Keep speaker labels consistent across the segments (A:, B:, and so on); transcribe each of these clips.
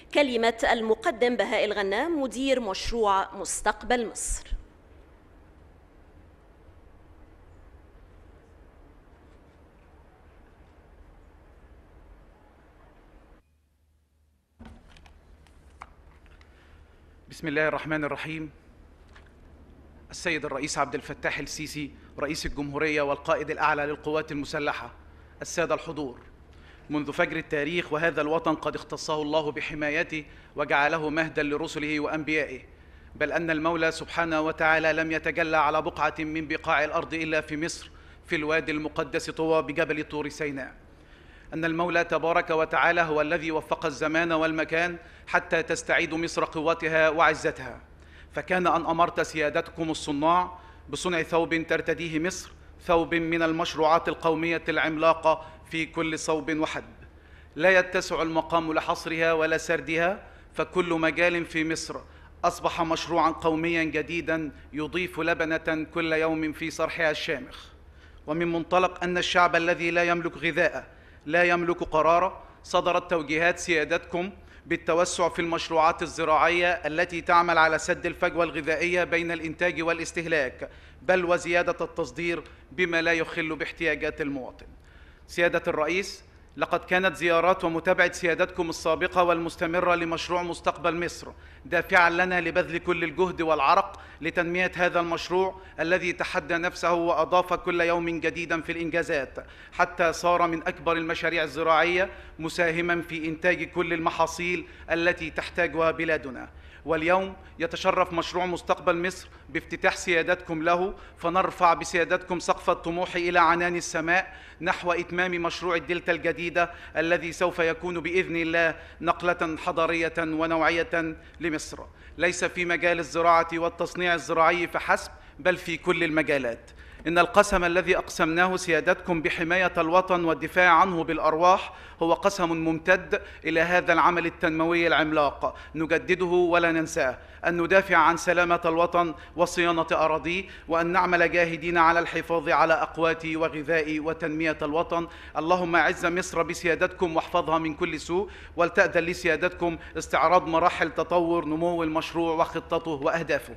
A: كلمة المقدم بهاء الغنام مدير مشروع مستقبل مصر
B: بسم الله الرحمن الرحيم السيد الرئيس عبد الفتاح السيسي رئيس الجمهورية والقائد الأعلى للقوات المسلحة السادة الحضور منذ فجر التاريخ وهذا الوطن قد اختصه الله بحمايته وجعله مهدا لرسله وأنبيائه بل أن المولى سبحانه وتعالى لم يتجلى على بقعة من بقاع الأرض إلا في مصر في الوادي المقدس طوى بجبل طور سيناء أن المولى تبارك وتعالى هو الذي وفق الزمان والمكان حتى تستعيد مصر قوتها وعزتها فكان أن أمرت سيادتكم الصناع بصنع ثوب ترتديه مصر ثوب من المشروعات القومية العملاقة في كل صوب وحدب لا يتسع المقام لحصرها ولا سردها فكل مجال في مصر أصبح مشروعا قوميا جديدا يضيف لبنة كل يوم في صرحها الشامخ ومن منطلق أن الشعب الذي لا يملك غذاء لا يملك قرارا صدرت توجيهات سيادتكم بالتوسع في المشروعات الزراعية التي تعمل على سد الفجوة الغذائية بين الإنتاج والاستهلاك بل وزيادة التصدير بما لا يخل باحتياجات المواطن سيادة الرئيس لقد كانت زيارات ومتابعة سيادتكم السابقة والمستمرة لمشروع مستقبل مصر دافعا لنا لبذل كل الجهد والعرق لتنمية هذا المشروع الذي تحدى نفسه وأضاف كل يوم جديدا في الإنجازات حتى صار من أكبر المشاريع الزراعية مساهما في إنتاج كل المحاصيل التي تحتاجها بلادنا واليوم يتشرف مشروع مستقبل مصر بافتتاح سيادتكم له فنرفع بسيادتكم سقف الطموح إلى عنان السماء نحو إتمام مشروع الدلتا الجديدة الذي سوف يكون بإذن الله نقلة حضارية ونوعية لمصر ليس في مجال الزراعة والتصنيع الزراعي فحسب بل في كل المجالات إن القسم الذي أقسمناه سيادتكم بحماية الوطن والدفاع عنه بالأرواح هو قسم ممتد إلى هذا العمل التنموي العملاق نجدده ولا ننساه أن ندافع عن سلامة الوطن وصيانة أراضيه وأن نعمل جاهدين على الحفاظ على أقوات وغذاء وتنمية الوطن اللهم أعز مصر بسيادتكم واحفظها من كل سوء ولتأذن لسيادتكم استعراض مراحل تطور نمو المشروع وخطته وأهدافه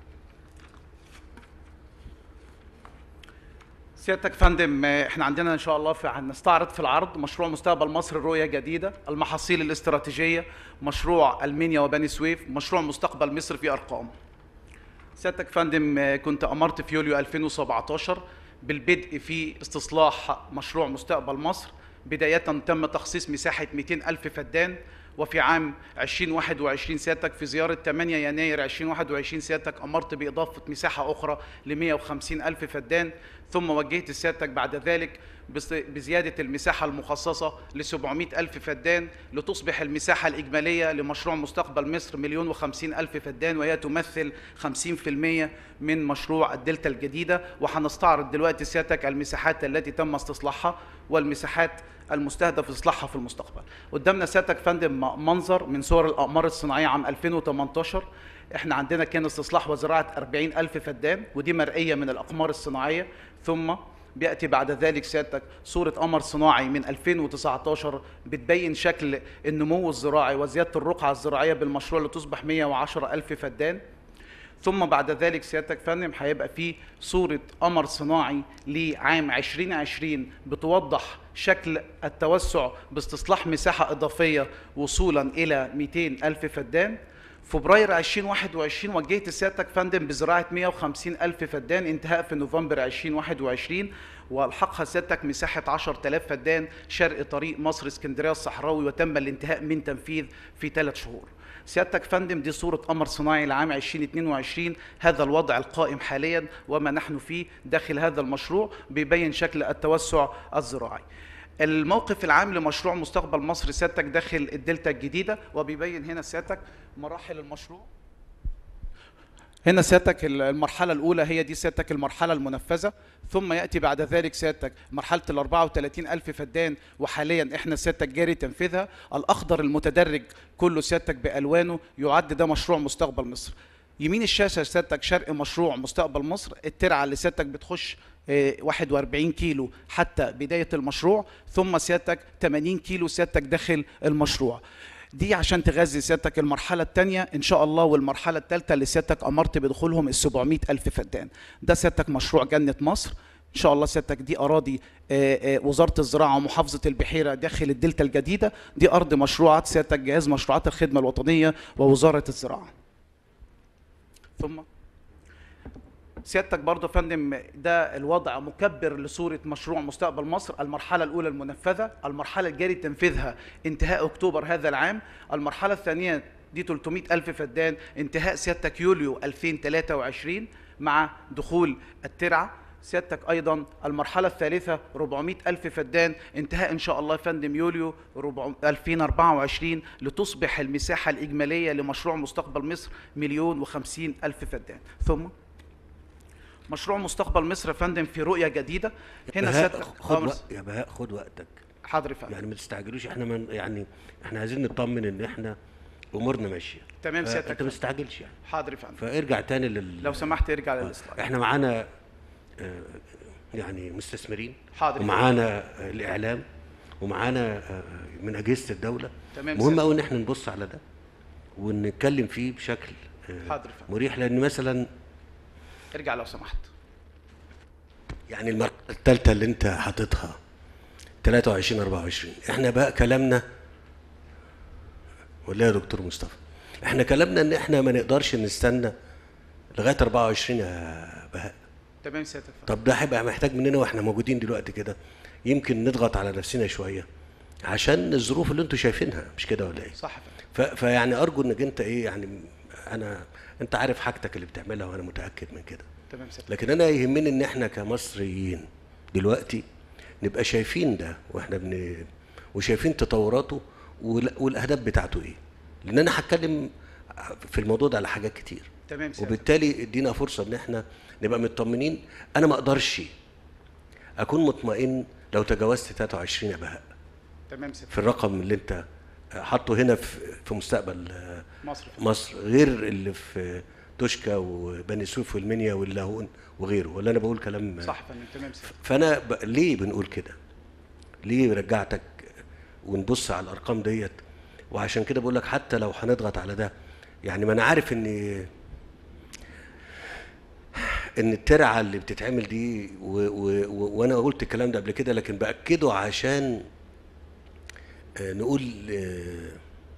B: سيادتك فندم احنا عندنا ان شاء الله في هنستعرض في العرض مشروع مستقبل مصر رؤيه جديده المحاصيل الاستراتيجيه مشروع المنيا وبني سويف مشروع مستقبل مصر في ارقام سيادتك فندم كنت امرت في يوليو 2017 بالبدء في استصلاح مشروع مستقبل مصر بداية تم تخصيص مساحة 200 ألف فدان وفي عام 2021 سيادتك في زيارة 8 يناير 2021 سيادتك أمرت بإضافة مساحة أخرى ل 150 ألف فدان ثم وجهت سيادتك بعد ذلك بزيادة المساحة المخصصة ل 700 ألف فدان لتصبح المساحة الإجمالية لمشروع مستقبل مصر مليون وخمسين ألف فدان وهي تمثل 50% من مشروع الدلتا الجديدة وهنستعرض دلوقتي سيادتك المساحات التي تم استصلاحها والمساحات المستهدف اصلاحها في المستقبل قدامنا سيادتك فندم منظر من صور الأقمار الصناعية عام 2018 احنا عندنا كان استصلاح وزراعة 40 ألف فدان ودي مرئية من الأقمار الصناعية ثم بياتي بعد ذلك سيادتك صوره قمر صناعي من 2019 بتبين شكل النمو الزراعي وزياده الرقعه الزراعيه بالمشروع لتصبح 110 الف فدان ثم بعد ذلك سيادتك فندم هيبقى في صورة قمر صناعي لعام 2020 بتوضح شكل التوسع باستصلاح مساحة إضافية وصولا إلى 200 ألف فدان فبراير 2021 وجهت سيادتك فندم بزراعة 150 ألف فدان انتهاء في نوفمبر 2021 والحقها سيادتك مساحة 10000 فدان شرق طريق مصر اسكندرية الصحراوي وتم الانتهاء من تنفيذ في ثلاث شهور سيادتك فندم دي صورة قمر صناعي لعام 2022 هذا الوضع القائم حاليا وما نحن فيه داخل هذا المشروع بيبين شكل التوسع الزراعي الموقف العام لمشروع مستقبل مصر سيادتك داخل الدلتا الجديدة وبيبين هنا سيادتك مراحل المشروع هنا سيادتك المرحلة الأولى هي دي سيادتك المرحلة المنفذة ثم يأتي بعد ذلك سيادتك مرحلة ال 34 ألف فدان وحاليا احنا سيادتك جاري تنفيذها الأخضر المتدرج كله سيادتك بألوانه يعد ده مشروع مستقبل مصر يمين الشاشة سيادتك شرق مشروع مستقبل مصر الترعة اللي سيادتك بتخش 41 كيلو حتى بداية المشروع ثم سيادتك 80 كيلو سيادتك داخل المشروع دي عشان تغذي سيادتك المرحلة الثانية إن شاء الله والمرحلة الثالثة اللي سيادتك أمرت بدخولهم ال 700 ألف فدان ده سيادتك مشروع جنة مصر إن شاء الله سيادتك دي أراضي آه، آه، وزارة الزراعة ومحافظة البحيرة داخل الدلتا الجديدة دي أرض مشروعات سيادتك جهاز مشروعات الخدمة الوطنية ووزارة الزراعة ثم سيادتك برضه يا فندم ده الوضع مكبر لصورة مشروع مستقبل مصر المرحلة الأولى المنفذة المرحلة الجاري تنفيذها انتهاء أكتوبر هذا العام المرحلة الثانية دي 300 ألف فدان انتهاء سيادتك يوليو 2023 مع دخول الترعة سيادتك أيضا المرحلة الثالثة 400 ألف فدان انتهاء إن شاء الله يا فندم يوليو 400 2024 لتصبح المساحة الإجمالية لمشروع مستقبل مصر مليون وخمسين ألف فدان ثم مشروع مستقبل مصر يا فندم في رؤية جديدة هنا
C: بهاء
B: سيادتك
C: خد
B: أمر-
C: وقت يا بهاء خد وقتك
B: حاضر يا فندم
C: يعني ما تستعجلوش احنا من يعني احنا عايزين نطمن ان احنا امورنا ماشيه
B: تمام
C: فأنت
B: سيادتك
C: ما تستعجلش يعني
B: حاضر يا فندم
C: فارجع تاني لل
B: لو سمحت ارجع
C: آه.
B: للإسلايد
C: احنا معانا آه، يعني مستثمرين
B: حاضر.
C: ومعانا آه، الاعلام ومعانا آه، من اجهزه الدوله
B: تمام
C: مهم
B: سيادة.
C: قوي ان احنا نبص على ده ونتكلم فيه بشكل آه،
B: حاضر يا فندم.
C: مريح لان مثلا
B: ارجع لو سمحت
C: يعني المرحله الثالثه اللي انت حاططها 23 24 احنا بقى كلامنا ولا يا دكتور مصطفى احنا كلامنا ان احنا ما نقدرش نستنى لغايه 24 يا بهاء
B: تمام سيادتك فندم
C: طب ده هيبقى محتاج مننا واحنا موجودين دلوقتي كده يمكن نضغط على نفسنا شويه عشان الظروف اللي انتوا شايفينها مش كده ولا ايه
B: صح يا فندم
C: ف... فيعني ارجو انك انت ايه يعني انا انت عارف حاجتك اللي بتعملها وانا متاكد من كده
B: تمام سيادتك
C: لكن انا يهمني ان احنا كمصريين دلوقتي نبقى شايفين ده واحنا بن وشايفين تطوراته وال- والاهداف بتاعته ايه لان انا هتكلم في الموضوع ده على حاجات كتير
B: تمام سيادتك
C: وبالتالي ادينا فرصه ان احنا نبقى مطمنين انا ما اقدرش اكون مطمئن لو تجاوزت 23 يا بهاء
B: تمام سيادتك
C: في الرقم اللي انت حاطه هنا في في مستقبل
B: مصر يا فندم.
C: مصر غير اللي في توشكا وبني سويف والمنيا واللاهون وغيره ولا انا بقول كلام
B: صح يا فندم تمام سيادتك
C: فانا ب... ليه بنقول كده ليه رجعتك ونبص على الارقام ديت وعشان كده بقول لك حتى لو هنضغط على ده يعني ما انا عارف ان ان الترعه اللي بتتعمل دي و... و... و... وانا قلت الكلام ده قبل كده لكن باكده عشان آه، نقول آه،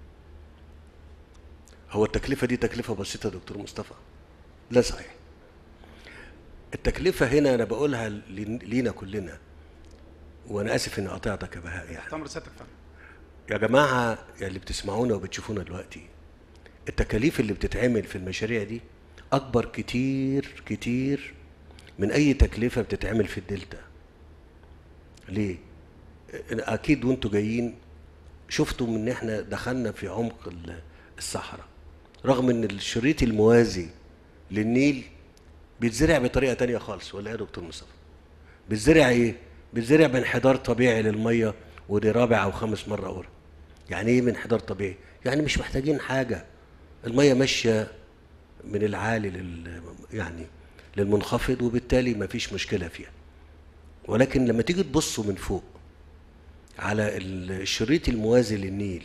C: هو التكلفه دي تكلفه بسيطه يا دكتور مصطفى لا صحيح التكلفه هنا انا بقولها لن- لينا كلنا وانا اسف اني قطعتك يا بهاء يعني
B: تمر سيادتك يا فندم
C: يا جماعه يا اللي بتسمعونا وبتشوفونا دلوقتي التكاليف اللي بتتعمل في المشاريع دي اكبر كتير كتير من اي تكلفه بتتعمل في الدلتا ليه اكيد وانتوا جايين شفتوا ان احنا دخلنا في عمق ال- الصحراء رغم ان الشريط الموازي للنيل بيتزرع بطريقه تانية خالص ولا ايه يا دكتور مصطفى بيتزرع ايه بيتزرع بانحدار طبيعي للميه ودي رابع او خامس مره اخرى يعني ايه بانحدار طبيعي يعني مش محتاجين حاجه الميه ماشيه من العالي لل يعني للمنخفض وبالتالي ما فيش مشكله فيها ولكن لما تيجي تبصوا من فوق على الشريط الموازي للنيل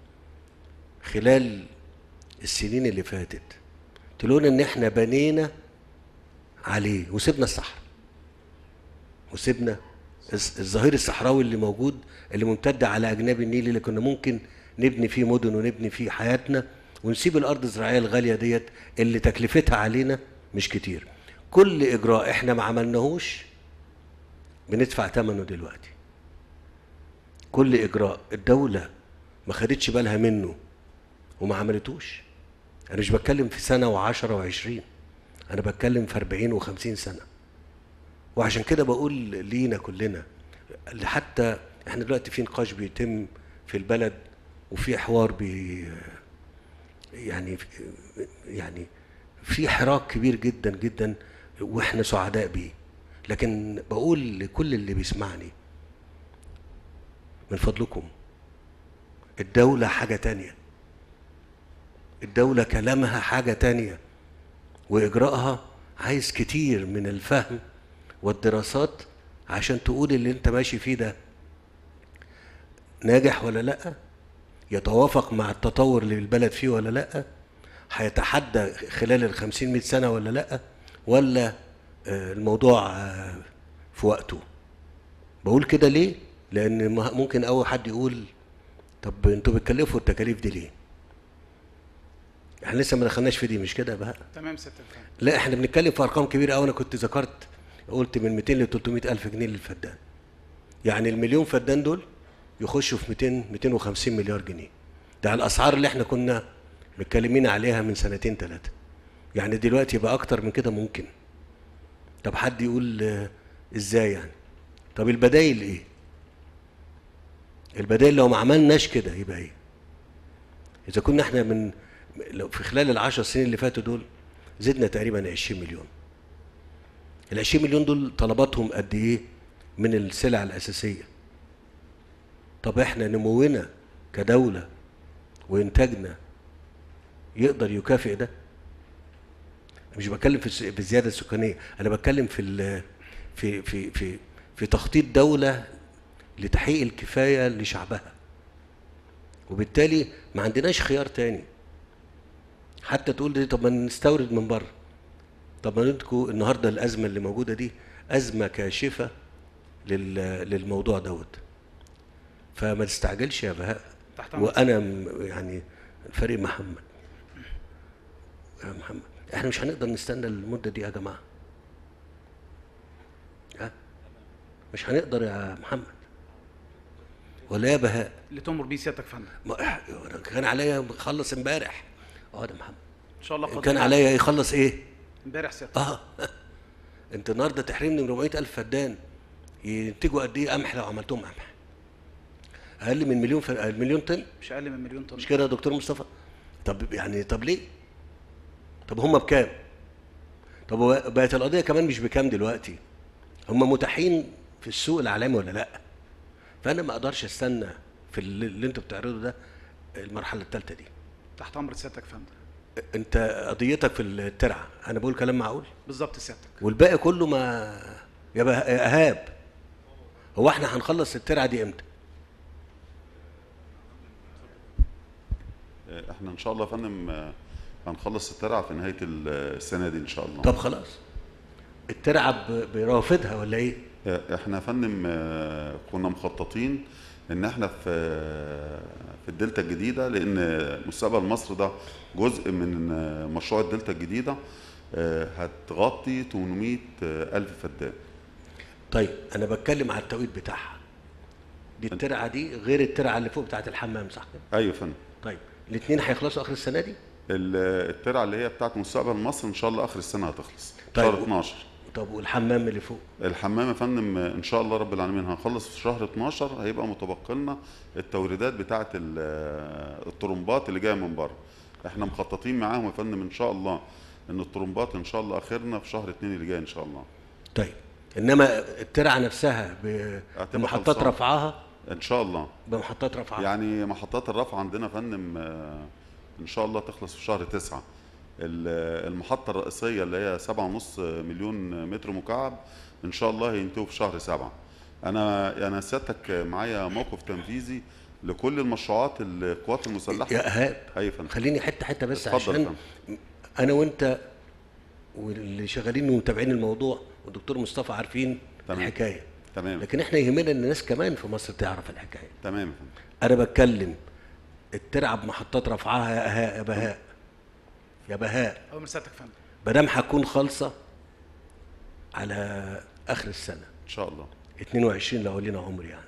C: خلال السنين اللي فاتت تلون ان احنا بنينا عليه وسيبنا الصحراء وسيبنا الز- الظهير الصحراوي اللي موجود اللي ممتد على اجناب النيل اللي كنا ممكن نبني فيه مدن ونبني فيه حياتنا ونسيب الارض الزراعيه الغاليه ديت اللي تكلفتها علينا مش كتير كل اجراء احنا ما عملناهوش بندفع ثمنه دلوقتي كل اجراء الدوله ما خدتش بالها منه وما عملتوش انا مش بتكلم في سنه وعشرة وعشرين انا بتكلم في أربعين وخمسين سنه وعشان كده بقول لينا كلنا اللي حتى احنا دلوقتي في نقاش بيتم في البلد وفي حوار بي يعني يعني في حراك كبير جدا جدا واحنا سعداء بيه لكن بقول لكل اللي بيسمعني من فضلكم الدولة حاجة تانية الدولة كلامها حاجة تانية وإجراءها عايز كتير من الفهم والدراسات عشان تقول اللي انت ماشي فيه ده ناجح ولا لأ يتوافق مع التطور اللي البلد فيه ولا لا هيتحدى خلال ال 50 100 سنه ولا لا ولا آه، الموضوع آه، في وقته بقول كده ليه لان مه- ممكن اول حد يقول طب انتوا بتكلفوا التكاليف دي ليه احنا لسه ما دخلناش في دي مش كده بقى
B: تمام سياده الفندم
C: لا احنا بنتكلم في ارقام كبيره قوي انا كنت ذكرت قلت من 200 ل 300 الف جنيه للفدان يعني المليون فدان دول يخشوا في 200 250 مليار جنيه ده على الاسعار اللي احنا كنا متكلمين عليها من سنتين ثلاثه يعني دلوقتي يبقى اكتر من كده ممكن طب حد يقول آه، ازاي يعني طب البدايل ايه البدايل لو ما عملناش كده يبقى ايه اذا كنا احنا من لو في خلال العشر سنين اللي فاتوا دول زدنا تقريبا 20 مليون ال 20 مليون دول طلباتهم قد ايه من السلع الاساسيه طب احنا نمونا كدوله وانتاجنا يقدر يكافئ ده مش بتكلم في الس- في الزياده السكانيه انا بتكلم في ال- في في في في تخطيط دوله لتحقيق الكفايه لشعبها وبالتالي ما عندناش خيار تاني حتى تقول لي طب ما نستورد من بره طب ما ندكوا النهارده الازمه اللي موجوده دي ازمه كاشفه لل للموضوع دوت فما تستعجلش يا بهاء
B: تحت أمرك.
C: وانا م- يعني فريق محمد يا محمد احنا مش هنقدر نستنى المده دي يا جماعه ها مش هنقدر يا محمد ولا يا بهاء
B: اللي تؤمر بيه سيادتك يا فندم
C: ما أنا كان عليا اخلص امبارح اه ده محمد
B: ان شاء الله
C: إن
B: قادر
C: كان عليا يخلص ايه
B: امبارح سيادتك
C: اه انت النهارده تحرمني من 400 الف فدان ينتجوا قد ايه قمح لو عملتهم قمح اقل من مليون ف... مليون طن
B: مش اقل من مليون طن
C: مش كده يا دكتور مصطفى طب يعني طب ليه طب هم بكام طب هو بقت القضيه كمان مش بكام دلوقتي هم متاحين في السوق العالمي ولا لا فانا ما اقدرش استنى في اللي اللي انتوا بتعرضوا ده المرحله الثالثه دي
B: تحت امر سيادتك يا فندم
C: انت قضيتك في الترعه انا بقول كلام معقول
B: بالظبط سيادتك
C: والباقي كله ما يا بها- يا ايهاب هو احنا هنخلص الترعه دي امتى
D: احنا ان شاء الله يا فندم آه، هنخلص الترعه في نهايه ال- السنه دي ان شاء الله
C: طب خلاص الترعه ب- بروافدها ولا ايه
D: آه، احنا يا فندم آه، كنا مخططين ان احنا في في الدلتا الجديده لان مستقبل مصر ده جزء من آه، مشروع الدلتا الجديده آه، هتغطي 800 الف فدان
C: طيب انا بتكلم على التوقيت بتاعها دي الترعه دي غير الترعه اللي فوق بتاعت الحمام صح كده
D: ايوه يا فندم
C: طيب الاثنين هيخلصوا اخر السنه دي
D: ال- الترعه اللي هي بتاعت مستقبل مصر ان شاء الله اخر السنه هتخلص
C: طيب.
D: شهر 12
C: طب والحمام اللي فوق
D: الحمام يا فندم ان شاء الله رب العالمين هنخلص في شهر 12 هيبقى متبقي لنا التوريدات بتاعه ال- الطرمبات اللي جايه من بره احنا مخططين معاهم يا فندم ان شاء الله ان الطرمبات ان شاء الله اخرنا في شهر 2 اللي جاي ان شاء الله
C: طيب انما الترعه نفسها ب-
D: هتبقى
C: بمحطات
D: خلصانة.
C: رفعها
D: ان شاء الله
C: بمحطات رفعها
D: يعني محطات الرفع عندنا يا فندم آه، ان شاء الله تخلص في شهر 9 ال- المحطة الرئيسية اللي هي 7.5 مليون متر مكعب ان شاء الله هينتهوا في شهر 7 انا انا سيادتك معايا موقف تنفيذي لكل المشروعات القوات المسلحة
C: يا ايهاب
D: ايوه يا فندم
C: خليني حته حته بس
D: اتفضل يا
C: عشان انا وانت واللي شغالين ومتابعين الموضوع والدكتور مصطفى عارفين
D: تمام.
C: الحكايه
D: تمام
C: لكن احنا يهمنا ان الناس كمان في مصر تعرف الحكايه
D: تمام يا فندم
C: انا بتكلم الترعه بمحطات رفعها يا اهاء يا بهاء يا بهاء
B: اول سيادتك يا فندم
C: مادام هتكون خالصه على اخر السنه
D: ان شاء الله
C: 22 لو لينا عمر يعني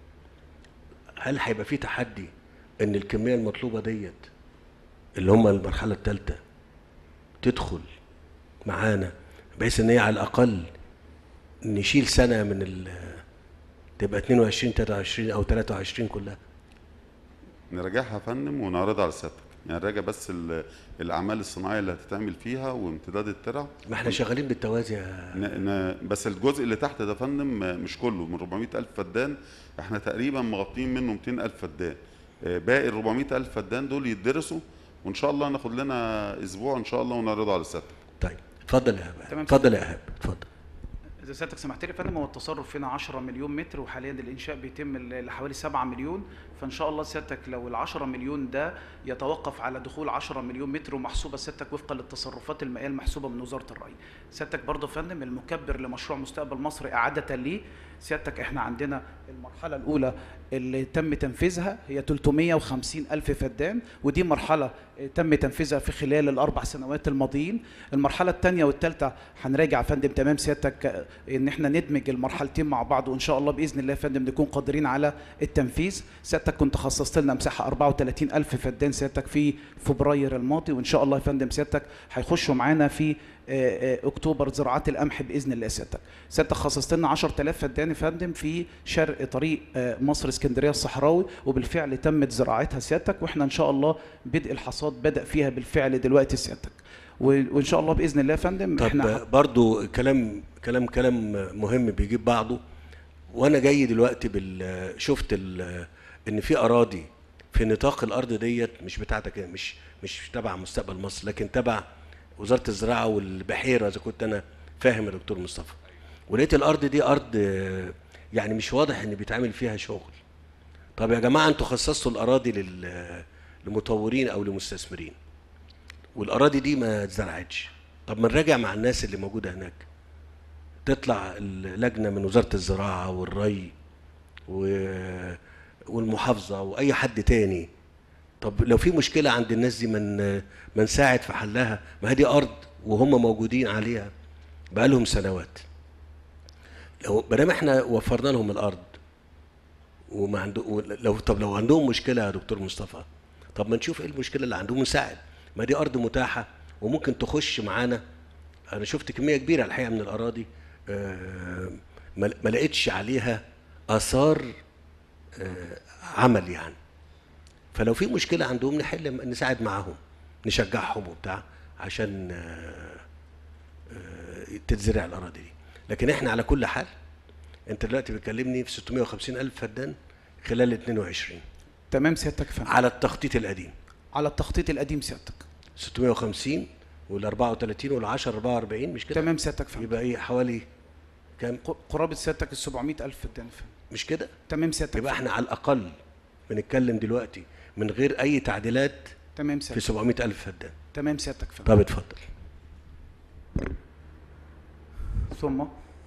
C: هل هيبقى في تحدي ان الكميه المطلوبه ديت اللي هم المرحله الثالثه تدخل معانا بحيث ان هي على الاقل نشيل سنه من ال تبقى 22 23 او 23 كلها
D: نراجعها يا فندم ونعرضها على سيادتك يعني نراجع بس ال- الاعمال الصناعيه اللي هتتعمل فيها وامتداد الترع
C: ما احنا شغالين بالتوازي يا
D: ن- ن- بس الجزء اللي تحت ده يا فندم مش كله من 400 ألف فدان احنا تقريبا مغطين منه 200 ألف فدان آه، باقي ال 400 ألف فدان دول يدرسوا وإن شاء الله ناخد لنا أسبوع إن شاء الله ونعرضه على سيادتك
C: طيب اتفضل يا ايهاب
B: تمام.
C: اتفضل يا ايهاب اتفضل
B: اذا سيادتك سمحت لي يا فندم هو التصرف هنا 10 مليون متر وحاليا الانشاء بيتم ل- لحوالي 7 مليون فان شاء الله سيادتك لو ال 10 مليون ده يتوقف على دخول 10 مليون متر ومحسوبه سيادتك وفقا للتصرفات المائيه المحسوبه من وزاره الري. سيادتك برضه يا فندم المكبر لمشروع مستقبل مصر اعاده ليه سيادتك احنا عندنا المرحله الاولى اللي تم تنفيذها هي 350 الف فدان ودي مرحله اه، تم تنفيذها في خلال الاربع سنوات الماضيين المرحله الثانيه والثالثه هنراجع يا فندم تمام سيادتك اه، ان احنا ندمج المرحلتين مع بعض وان شاء الله باذن الله يا فندم نكون قادرين على التنفيذ سيادتك كنت خصصت لنا مساحه 34 الف فدان سيادتك في فبراير الماضي وان شاء الله يا فندم سيادتك هيخشوا معانا في آه، آه، اكتوبر زراعات القمح باذن الله سيادتك سيادتك خصصت لنا 10000 فدان يا فندم في شرق طريق آه، مصر اسكندريه الصحراوي وبالفعل تمت زراعتها سيادتك واحنا ان شاء الله بدء الحصاد بدا فيها بالفعل دلوقتي سيادتك و- وان شاء الله باذن الله يا فندم احنا
C: طب برضو كلام كلام كلام مهم بيجيب بعضه وانا جاي دلوقتي بال شفت ال ان في اراضي في نطاق الارض ديت مش بتاعتك مش مش تبع مستقبل مصر لكن تبع وزاره الزراعه والبحيره اذا كنت انا فاهم يا دكتور مصطفى ولقيت الارض دي ارض آه، يعني مش واضح ان بيتعمل فيها شغل طب يا جماعه انتوا خصصتوا الاراضي لل- لمطورين او لمستثمرين والاراضي دي ما اتزرعتش طب ما نراجع مع الناس اللي موجوده هناك تطلع اللجنه من وزاره الزراعه والري و- والمحافظه واي حد تاني طب لو في مشكله عند الناس دي من ما نساعد في حلها ما هي دي ارض وهم موجودين عليها بقالهم سنوات لو ما دام احنا وفرنا لهم الارض وما عنده لو طب لو عندهم مشكله يا دكتور مصطفى طب ما نشوف ايه المشكله اللي عندهم ونساعد ما دي ارض متاحه وممكن تخش معانا انا شفت كميه كبيره الحقيقه من الاراضي آه، ما ما لقيتش عليها اثار آه، عمل يعني فلو في مشكله عندهم نحل نساعد معاهم نشجعهم وبتاع عشان آه، آه، تتزرع الاراضي دي لكن احنا على كل حال انت دلوقتي بتكلمني في 650 الف فدان خلال 22
B: تمام سيادتك يا فندم
C: على التخطيط القديم
B: على التخطيط القديم سيادتك
C: 650 وال 34 وال 10 44 مش كده
B: تمام سيادتك يا فندم
C: يبقى ايه حوالي كام
B: ق- قرابه سيادتك ال 700000 فدان يا فندم.
C: مش كده
B: تمام سيادتك
C: يبقى احنا على الاقل بنتكلم دلوقتي من غير اي تعديلات
B: تمام
C: في
B: سيادتك
C: 700 الف فدان
B: تمام سيادتك يا فندم
C: طب اتفضل
B: ثم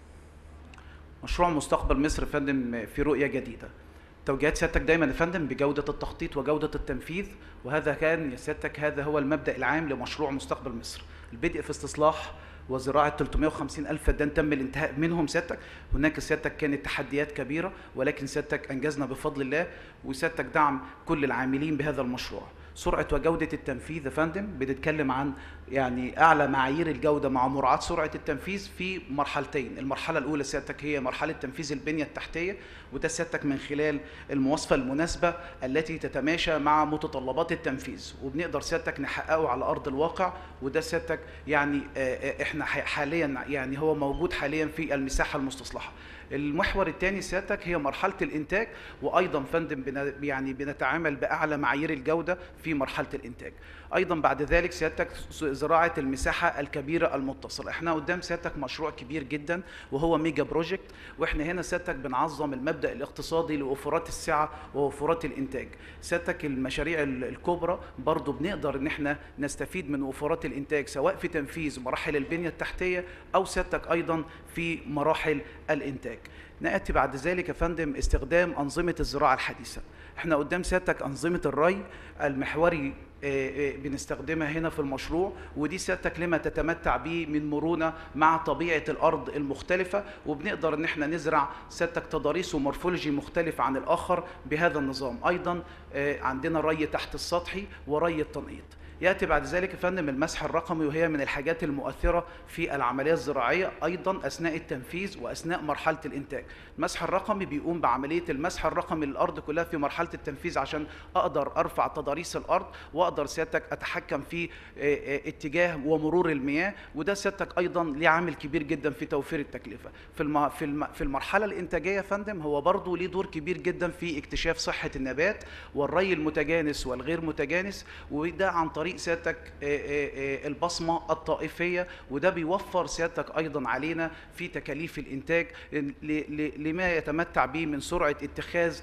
B: مشروع مستقبل مصر يا فندم في رؤية جديدة توجيهات سيادتك دايما يا فندم بجودة التخطيط وجودة التنفيذ وهذا كان يا سيادتك هذا هو المبدأ العام لمشروع مستقبل مصر البدء في استصلاح وزراعة 350 ألف فدان تم الانتهاء منهم سيادتك هناك سيادتك كانت تحديات كبيرة ولكن سيادتك أنجزنا بفضل الله وسيادتك دعم كل العاملين بهذا المشروع سرعة وجودة التنفيذ يا فندم بنتكلم عن يعني أعلى معايير الجودة مع مراعاة سرعة التنفيذ في مرحلتين المرحلة الأولى سيادتك هي مرحلة تنفيذ البنية التحتية وده سيادتك من خلال المواصفة المناسبة التي تتماشى مع متطلبات التنفيذ وبنقدر سيادتك نحققه على أرض الواقع وده سيادتك يعني آه، آه، احنا ح- حاليا يعني هو موجود حاليا في المساحة المستصلحة المحور الثاني سيادتك هي مرحله الانتاج وايضا فندم بن يعني بنتعامل باعلى معايير الجوده في مرحله الانتاج ايضا بعد ذلك سيادتك زراعه المساحه الكبيره المتصله احنا قدام سيادتك مشروع كبير جدا وهو ميجا بروجكت واحنا هنا سيادتك بنعظم المبدا الاقتصادي لوفرات السعه ووفرات الانتاج سيادتك المشاريع ال- الكبرى برضو بنقدر ان احنا نستفيد من وفرات الانتاج سواء في تنفيذ مراحل البنيه التحتيه او سيادتك ايضا في مراحل الانتاج ناتي بعد ذلك يا فندم استخدام انظمه الزراعه الحديثه احنا قدام سيادتك انظمه الري المحوري آه، آه، بنستخدمها هنا في المشروع ودي سيادتك لما تتمتع به من مرونه مع طبيعه الارض المختلفه وبنقدر ان احنا نزرع سيادتك تضاريس ومورفولوجي مختلف عن الاخر بهذا النظام ايضا آه، عندنا ري تحت السطحي وري التنقيط ياتي بعد ذلك يا فندم المسح الرقمي وهي من الحاجات المؤثره في العمليه الزراعيه ايضا اثناء التنفيذ واثناء مرحله الانتاج المسح الرقمي بيقوم بعمليه المسح الرقمي للارض كلها في مرحله التنفيذ عشان اقدر ارفع تضاريس الارض واقدر سيادتك اتحكم في آه، آه، اتجاه ومرور المياه وده سيادتك ايضا ليه عامل كبير جدا في توفير التكلفه في الم... في الم... في المرحله الانتاجيه يا فندم هو برضه ليه دور كبير جدا في اكتشاف صحه النبات والري المتجانس والغير متجانس وده عن طريق سيادتك آه، آه، آه، البصمه الطائفيه وده بيوفر سيادتك ايضا علينا في تكاليف الانتاج ل- ل- لما يتمتع به من سرعه اتخاذ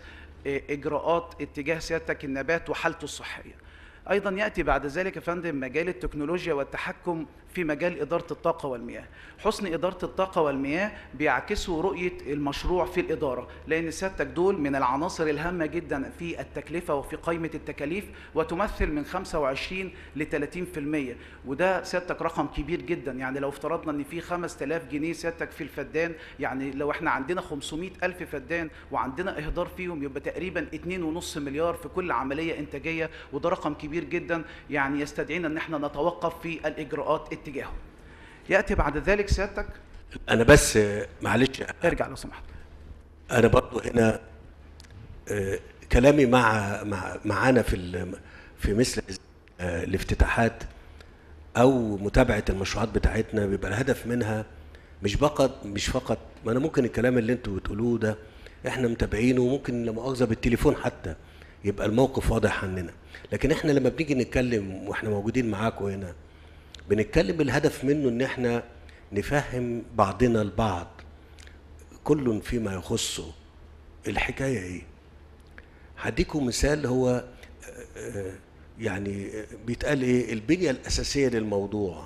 B: آه، اجراءات اتجاه سيادتك النبات وحالته الصحيه ايضا ياتي بعد ذلك يا فندم مجال التكنولوجيا والتحكم في مجال اداره الطاقه والمياه حسن اداره الطاقه والمياه بيعكسوا رؤيه المشروع في الاداره لان سيادتك دول من العناصر الهامه جدا في التكلفه وفي قائمه التكاليف وتمثل من 25 ل 30% وده سيادتك رقم كبير جدا يعني لو افترضنا ان في 5000 جنيه سيادتك في الفدان يعني لو احنا عندنا 500 الف فدان وعندنا اهدار فيهم يبقى تقريبا 2.5 مليار في كل عمليه انتاجيه وده رقم كبير جدا يعني يستدعينا ان احنا نتوقف في الاجراءات اتجاهه ياتي بعد ذلك سيادتك
C: انا بس آه، معلش
B: ارجع لو سمحت
C: انا برضو هنا آه، كلامي مع مع معانا في ال- في مثل آه، الافتتاحات او متابعه المشروعات بتاعتنا بيبقى الهدف منها مش فقط مش فقط ما انا ممكن الكلام اللي انتوا بتقولوه ده احنا متابعينه وممكن لا مؤاخذه بالتليفون حتى يبقى الموقف واضح عننا لكن احنا لما بنيجي نتكلم واحنا موجودين معاكم هنا بنتكلم الهدف منه ان احنا نفهم بعضنا البعض كل فيما يخصه الحكايه ايه هديكم مثال هو آه، آه، يعني آه، بيتقال ايه البنيه الاساسيه للموضوع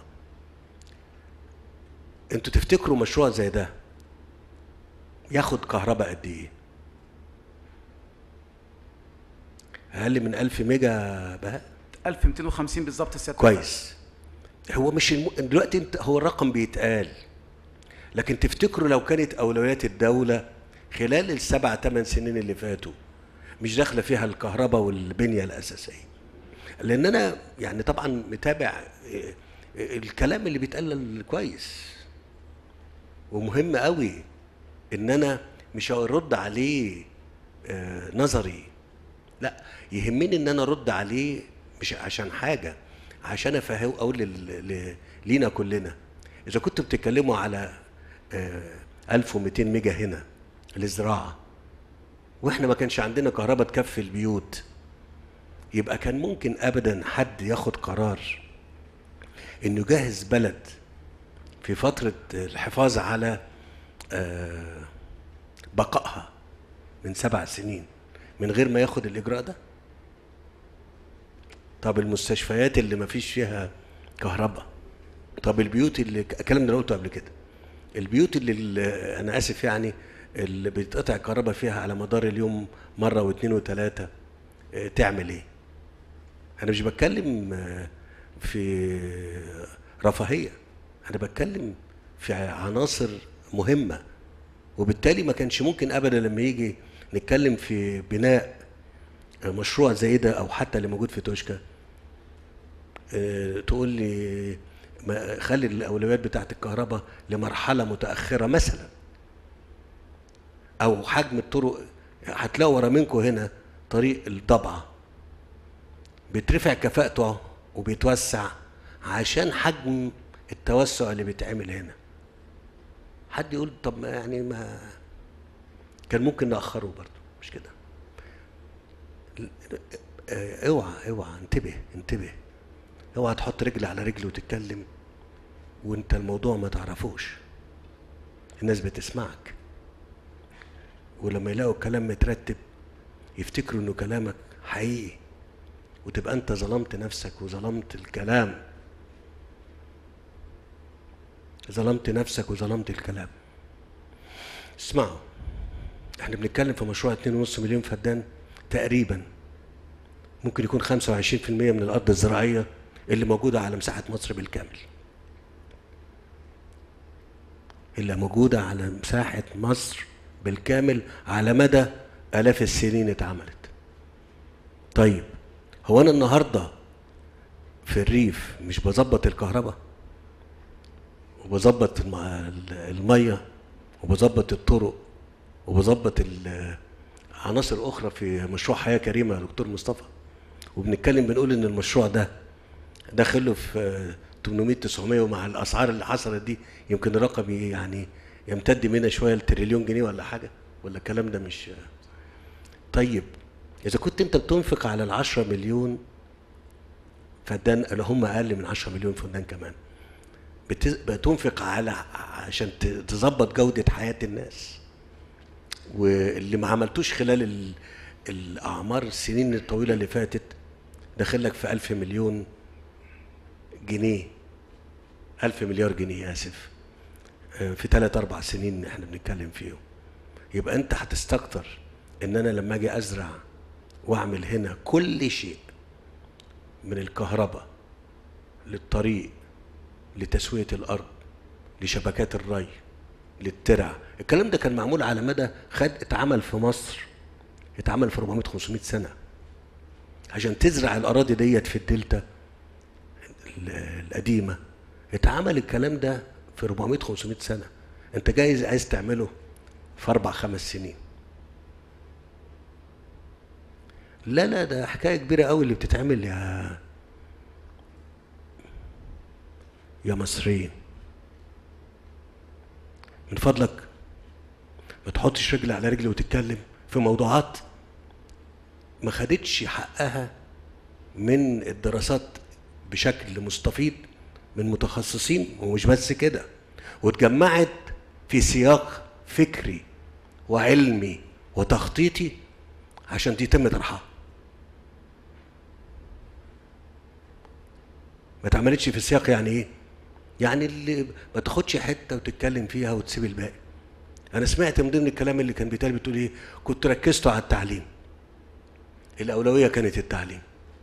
C: انتوا تفتكروا مشروع زي ده ياخد كهرباء قد ايه اقل من 1000 ميجا بقى
B: 1250 بالظبط سيادتك
C: كويس هو مش الم... دلوقتي انت هو الرقم بيتقال لكن تفتكروا لو كانت اولويات الدوله خلال السبع ثمان سنين اللي فاتوا مش داخله فيها الكهرباء والبنيه الاساسيه لان انا يعني طبعا متابع إيه، إيه، الكلام اللي بيتقال كويس ومهم قوي ان انا مش هرد عليه آه، نظري لا يهمني ان انا ارد عليه مش عشان حاجه عشان افهم اقول لل- ل- لينا كلنا اذا كنتوا بتتكلموا على آه، 1200 ميجا هنا للزراعه واحنا ما كانش عندنا كهرباء تكفي البيوت يبقى كان ممكن ابدا حد ياخد قرار انه يجهز بلد في فتره الحفاظ على آه، بقائها من سبع سنين من غير ما ياخد الاجراء ده طب المستشفيات اللي ما فيش فيها كهرباء طب البيوت اللي الكلام ده أنا قلته قبل كده البيوت اللي, اللي انا اسف يعني اللي بيتقطع الكهرباء فيها على مدار اليوم مره واثنين وثلاثه آه، تعمل ايه انا مش بتكلم آه، في رفاهيه انا بتكلم في عناصر مهمه وبالتالي ما كانش ممكن ابدا لما يجي نتكلم في بناء مشروع زي ده او حتى اللي موجود في توشكا آه، تقول لي ما خلي الاولويات بتاعت الكهرباء لمرحله متاخره مثلا او حجم الطرق هتلاقوا ورا منكم هنا طريق الضبعه بيترفع كفاءته وبيتوسع عشان حجم التوسع اللي بيتعمل هنا حد يقول طب ما يعني ما كان ممكن نأخره برضه مش كده آه، اوعى اوعى انتبه انتبه اوعى تحط رجل على رجل وتتكلم وانت الموضوع ما تعرفوش الناس بتسمعك ولما يلاقوا الكلام مترتب يفتكروا انه كلامك حقيقي وتبقى انت ظلمت نفسك وظلمت الكلام ظلمت نفسك وظلمت الكلام اسمعوا احنا بنتكلم في مشروع 2.5 مليون فدان تقريبا ممكن يكون 25% من الارض الزراعيه اللي موجوده على مساحه مصر بالكامل اللي موجوده على مساحه مصر بالكامل على مدى الاف السنين اتعملت طيب هو انا النهارده في الريف مش بظبط الكهرباء وبظبط الم- الميه وبظبط الطرق وبظبط ال- عناصر اخرى في مشروع حياه كريمه يا دكتور مصطفى وبنتكلم بنقول ان المشروع ده داخله في آه، 800 900 ومع الاسعار اللي حصلت دي يمكن الرقم ي- يعني يمتد منها شويه لتريليون جنيه ولا حاجه ولا الكلام ده مش طيب اذا كنت انت بتنفق على ال 10 مليون فدان اللي هم اقل من 10 مليون فدان كمان بت- بتنفق على عشان ت- تظبط جوده حياه الناس واللي ما عملتوش خلال ال- الاعمار السنين الطويله اللي فاتت داخل لك في ألف مليون جنيه ألف مليار جنيه آسف آه، في ثلاث أربع سنين احنا بنتكلم فيهم يبقى أنت هتستكتر إن أنا لما أجي أزرع وأعمل هنا كل شيء من الكهرباء للطريق لتسوية الأرض لشبكات الري للترع الكلام ده كان معمول على مدى خد اتعمل في مصر اتعمل في 400 500 سنة عشان تزرع الأراضي ديت في الدلتا ال- القديمة اتعمل الكلام ده في 400 500 سنة انت جايز عايز تعمله في أربع خمس سنين لا لا ده حكاية كبيرة قوي اللي بتتعمل يا يا مصريين من فضلك ما تحطش رجل على رجل وتتكلم في موضوعات ما خدتش حقها من الدراسات بشكل مستفيض من متخصصين ومش بس كده واتجمعت في سياق فكري وعلمي وتخطيطي عشان يتم طرحها ما اتعملتش في سياق يعني ايه يعني اللي ما تاخدش حته وتتكلم فيها وتسيب الباقي انا سمعت من ضمن الكلام اللي كان بيتقال بتقول ايه كنت ركزتوا على التعليم الاولويه كانت التعليم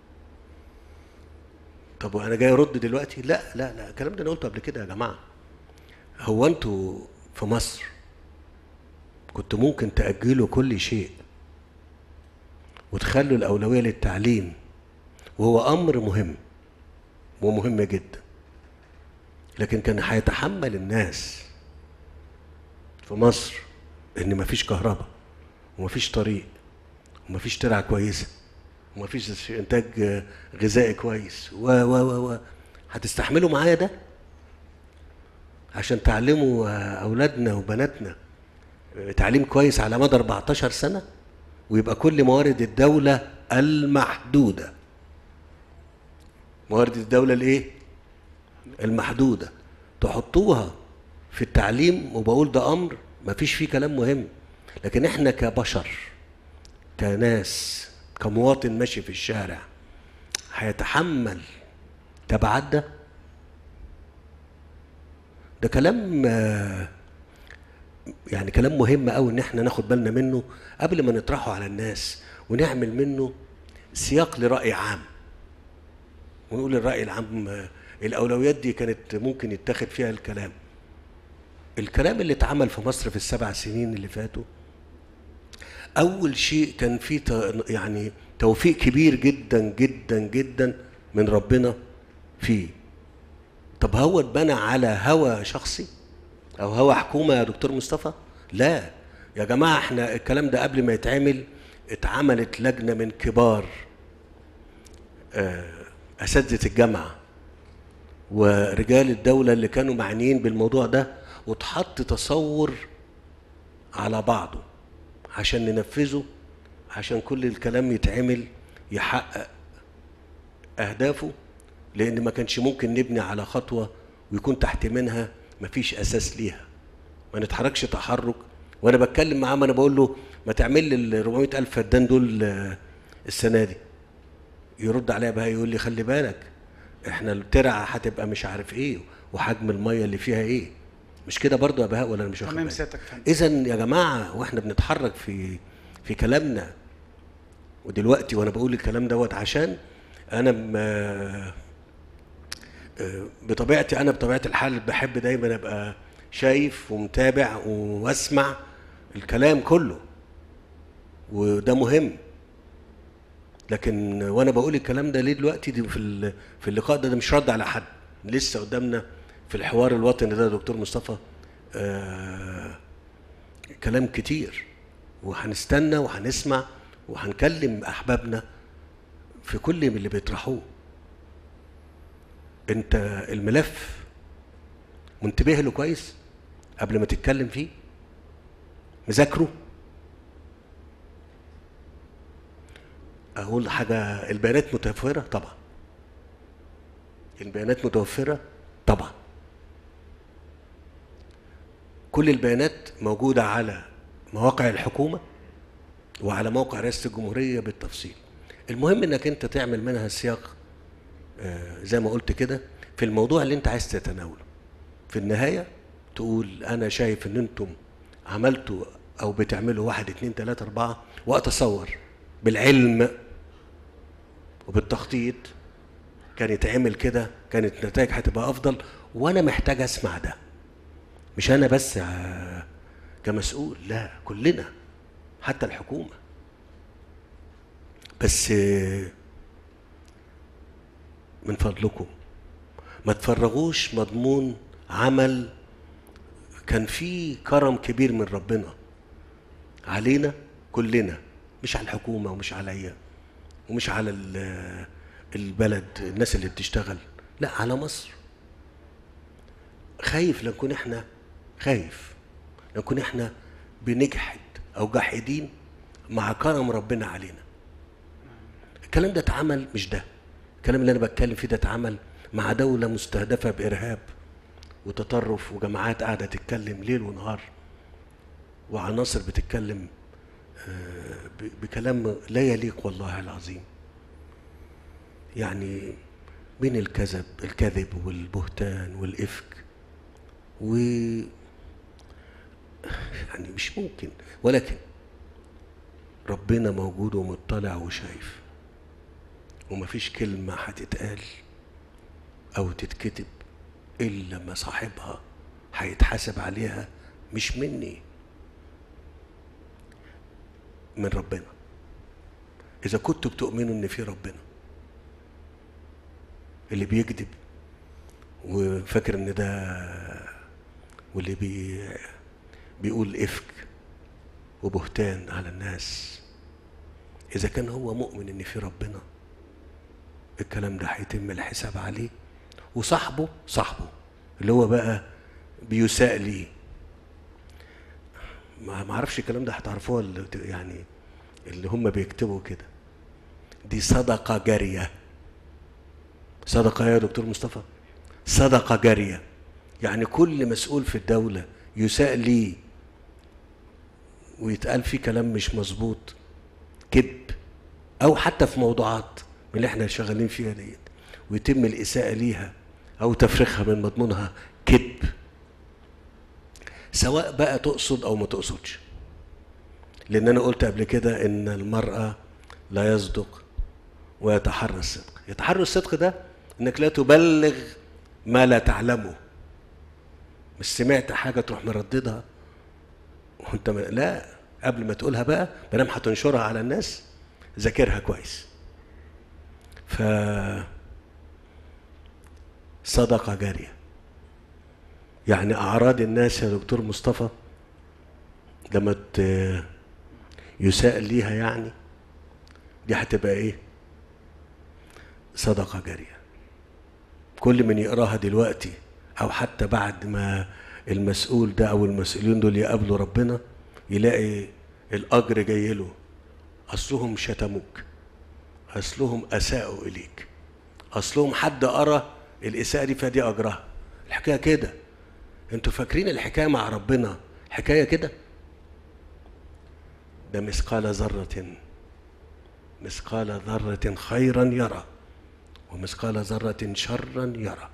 C: طب وانا جاي ارد دلوقتي لا لا لا الكلام ده انا قلته قبل كده يا جماعه هو انتوا في مصر كنت ممكن تاجلوا كل شيء وتخلوا الاولويه للتعليم وهو امر مهم ومهم جدا لكن كان هيتحمل الناس في مصر ان مفيش كهرباء ومفيش طريق ومفيش ترعه كويسه ومفيش انتاج آه، غذائي كويس و و و و هتستحملوا معايا ده عشان تعلموا آه، اولادنا وبناتنا آه، تعليم كويس على مدى 14 سنه ويبقى كل موارد الدوله المحدوده موارد الدوله الايه المحدوده تحطوها في التعليم وبقول ده امر ما فيش فيه كلام مهم لكن احنا كبشر كناس كمواطن ماشي في الشارع هيتحمل تبعات ده ده كلام آه، يعني كلام مهم قوي ان احنا ناخد بالنا منه قبل ما نطرحه على الناس ونعمل منه سياق لرأي عام ونقول الرأي العام آه، الأولويات دي كانت ممكن يتاخد فيها الكلام الكلام اللي اتعمل في مصر في السبع سنين اللي فاتوا أول شيء كان فيه ت- يعني توفيق كبير جدا جدا جدا من ربنا فيه طب هو اتبنى على هوى شخصي أو هوى حكومة يا دكتور مصطفى لا يا جماعة احنا الكلام ده قبل ما يتعمل اتعملت لجنة من كبار آه، أساتذة الجامعة ورجال الدولة اللي كانوا معنيين بالموضوع ده واتحط تصور على بعضه عشان ننفذه عشان كل الكلام يتعمل يحقق أهدافه لأن ما كانش ممكن نبني على خطوة ويكون تحت منها مفيش أساس ليها ما نتحركش تحرك وأنا بتكلم معاه ما أنا بقول له ما تعمل لي ال 400 ألف فدان دول آه، السنة دي يرد عليا بقى يقول لي خلي بالك احنا الترعه هتبقى مش عارف ايه وحجم الميه اللي فيها ايه مش كده برضو يا بهاء ولا انا مش واخد
B: تمام
C: بالي؟
B: سيادتك يا فندم.
C: اذا يا جماعه واحنا بنتحرك في في كلامنا ودلوقتي وانا بقول الكلام دوت عشان انا م- آه، آه، بطبيعتي انا بطبيعه الحال بحب دايما ابقى شايف ومتابع واسمع الكلام كله وده مهم لكن وانا بقول الكلام ده ليه دلوقتي دي في ال- في اللقاء ده, ده مش رد على حد لسه قدامنا في الحوار الوطني ده يا دكتور مصطفى آه كلام كتير وهنستنى وهنسمع وهنكلم احبابنا في كل من اللي بيطرحوه انت الملف منتبه له كويس قبل ما تتكلم فيه مذاكره اقول حاجه البيانات متوفره طبعا البيانات متوفره طبعا كل البيانات موجوده على مواقع الحكومه وعلى موقع رئاسه الجمهوريه بالتفصيل المهم انك انت تعمل منها سياق آه، زي ما قلت كده في الموضوع اللي انت عايز تتناوله في النهايه تقول انا شايف ان انتم عملتوا او بتعملوا واحد اتنين تلاته اربعه واتصور بالعلم وبالتخطيط كان يتعمل كده كانت النتائج هتبقى افضل وانا محتاج اسمع ده مش انا بس آه، كمسؤول لا كلنا حتى الحكومه بس آه، من فضلكم ما تفرغوش مضمون عمل كان فيه كرم كبير من ربنا علينا كلنا مش على الحكومه ومش عليا ومش على ال- البلد الناس اللي بتشتغل لا على مصر خايف لنكون احنا خايف لنكون احنا بنجحد او جاحدين مع كرم ربنا علينا الكلام ده اتعمل مش ده الكلام اللي انا بتكلم فيه ده اتعمل مع دولة مستهدفة بإرهاب وتطرف وجماعات قاعدة تتكلم ليل ونهار وعناصر بتتكلم آه، ب- بكلام لا يليق والله العظيم يعني بين الكذب الكذب والبهتان والإفك و يعني مش ممكن ولكن ربنا موجود ومطلع وشايف ومفيش كلمة هتتقال أو تتكتب إلا لما صاحبها هيتحاسب عليها مش مني من ربنا إذا كنتوا بتؤمنوا إن في ربنا اللي بيكذب وفاكر إن ده واللي بي بيقول إفك وبهتان على الناس إذا كان هو مؤمن إن في ربنا الكلام ده هيتم الحساب عليه وصاحبه صاحبه اللي هو بقى بيساء ليه ما ما اعرفش الكلام ده هتعرفوه ولا ت- يعني اللي هم بيكتبوا كده دي صدقة جارية صدقة يا دكتور مصطفى صدقة جارية يعني كل مسؤول في الدولة يساء ليه ويتقال فيه كلام مش مظبوط كذب او حتى في موضوعات من اللي احنا شغالين فيها ديت ويتم الاساءه ليها او تفريغها من مضمونها كذب سواء بقى تقصد او ما تقصدش لان انا قلت قبل كده ان المراه لا يصدق ويتحرى الصدق يتحرى الصدق ده انك لا تبلغ ما لا تعلمه مش سمعت حاجه تروح مرددها وانت ما لا قبل ما تقولها بقى ما دام هتنشرها على الناس ذاكرها كويس ف صدقه جاريه يعني اعراض الناس يا دكتور مصطفى لما ت- يساء ليها يعني دي هتبقى ايه صدقه جاريه كل من يقراها دلوقتي او حتى بعد ما المسؤول ده او المسؤولين دول يقابلوا ربنا يلاقي الاجر جاي له اصلهم شتموك اصلهم اساءوا اليك اصلهم حد قرا الاساءه دي فدي اجرها الحكايه كده انتوا فاكرين الحكايه مع ربنا حكايه كده ده مثقال ذره مثقال ذره خيرا يرى ومثقال ذره شرا يرى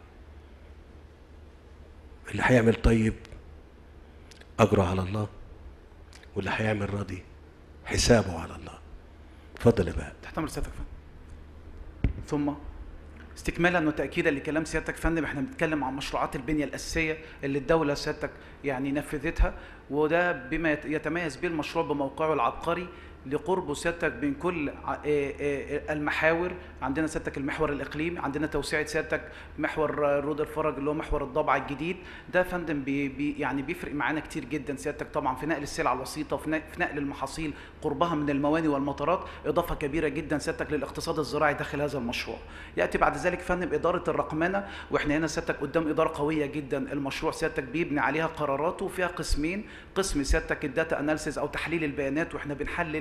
C: اللي هيعمل طيب اجره على الله واللي هيعمل راضي حسابه على الله اتفضل يا بقى
B: تحت امر سيادتك فندم ثم استكمالا وتاكيدا لكلام سيادتك فندم احنا بنتكلم عن مشروعات البنيه الاساسيه اللي الدوله سيادتك يعني نفذتها وده بما يت- يتميز به المشروع بموقعه العبقري لقربه سيادتك بين كل ع- آه، آه، المحاور عندنا سيادتك المحور الاقليمي عندنا توسعه سيادتك محور آه، رود الفرج اللي هو محور الضبع الجديد ده فندم بي بي يعني بيفرق معانا كتير جدا سيادتك طبعا في نقل السلع الوسيطه وفي نق- في نقل المحاصيل قربها من المواني والمطارات اضافه كبيره جدا سيادتك للاقتصاد الزراعي داخل هذا المشروع ياتي بعد ذلك فندم اداره الرقمنه واحنا هنا سيادتك قدام اداره قويه جدا المشروع سيادتك بيبني عليها قراراته وفيها قسمين قسم سيادتك الداتا اناليسيز او تحليل البيانات واحنا بنحلل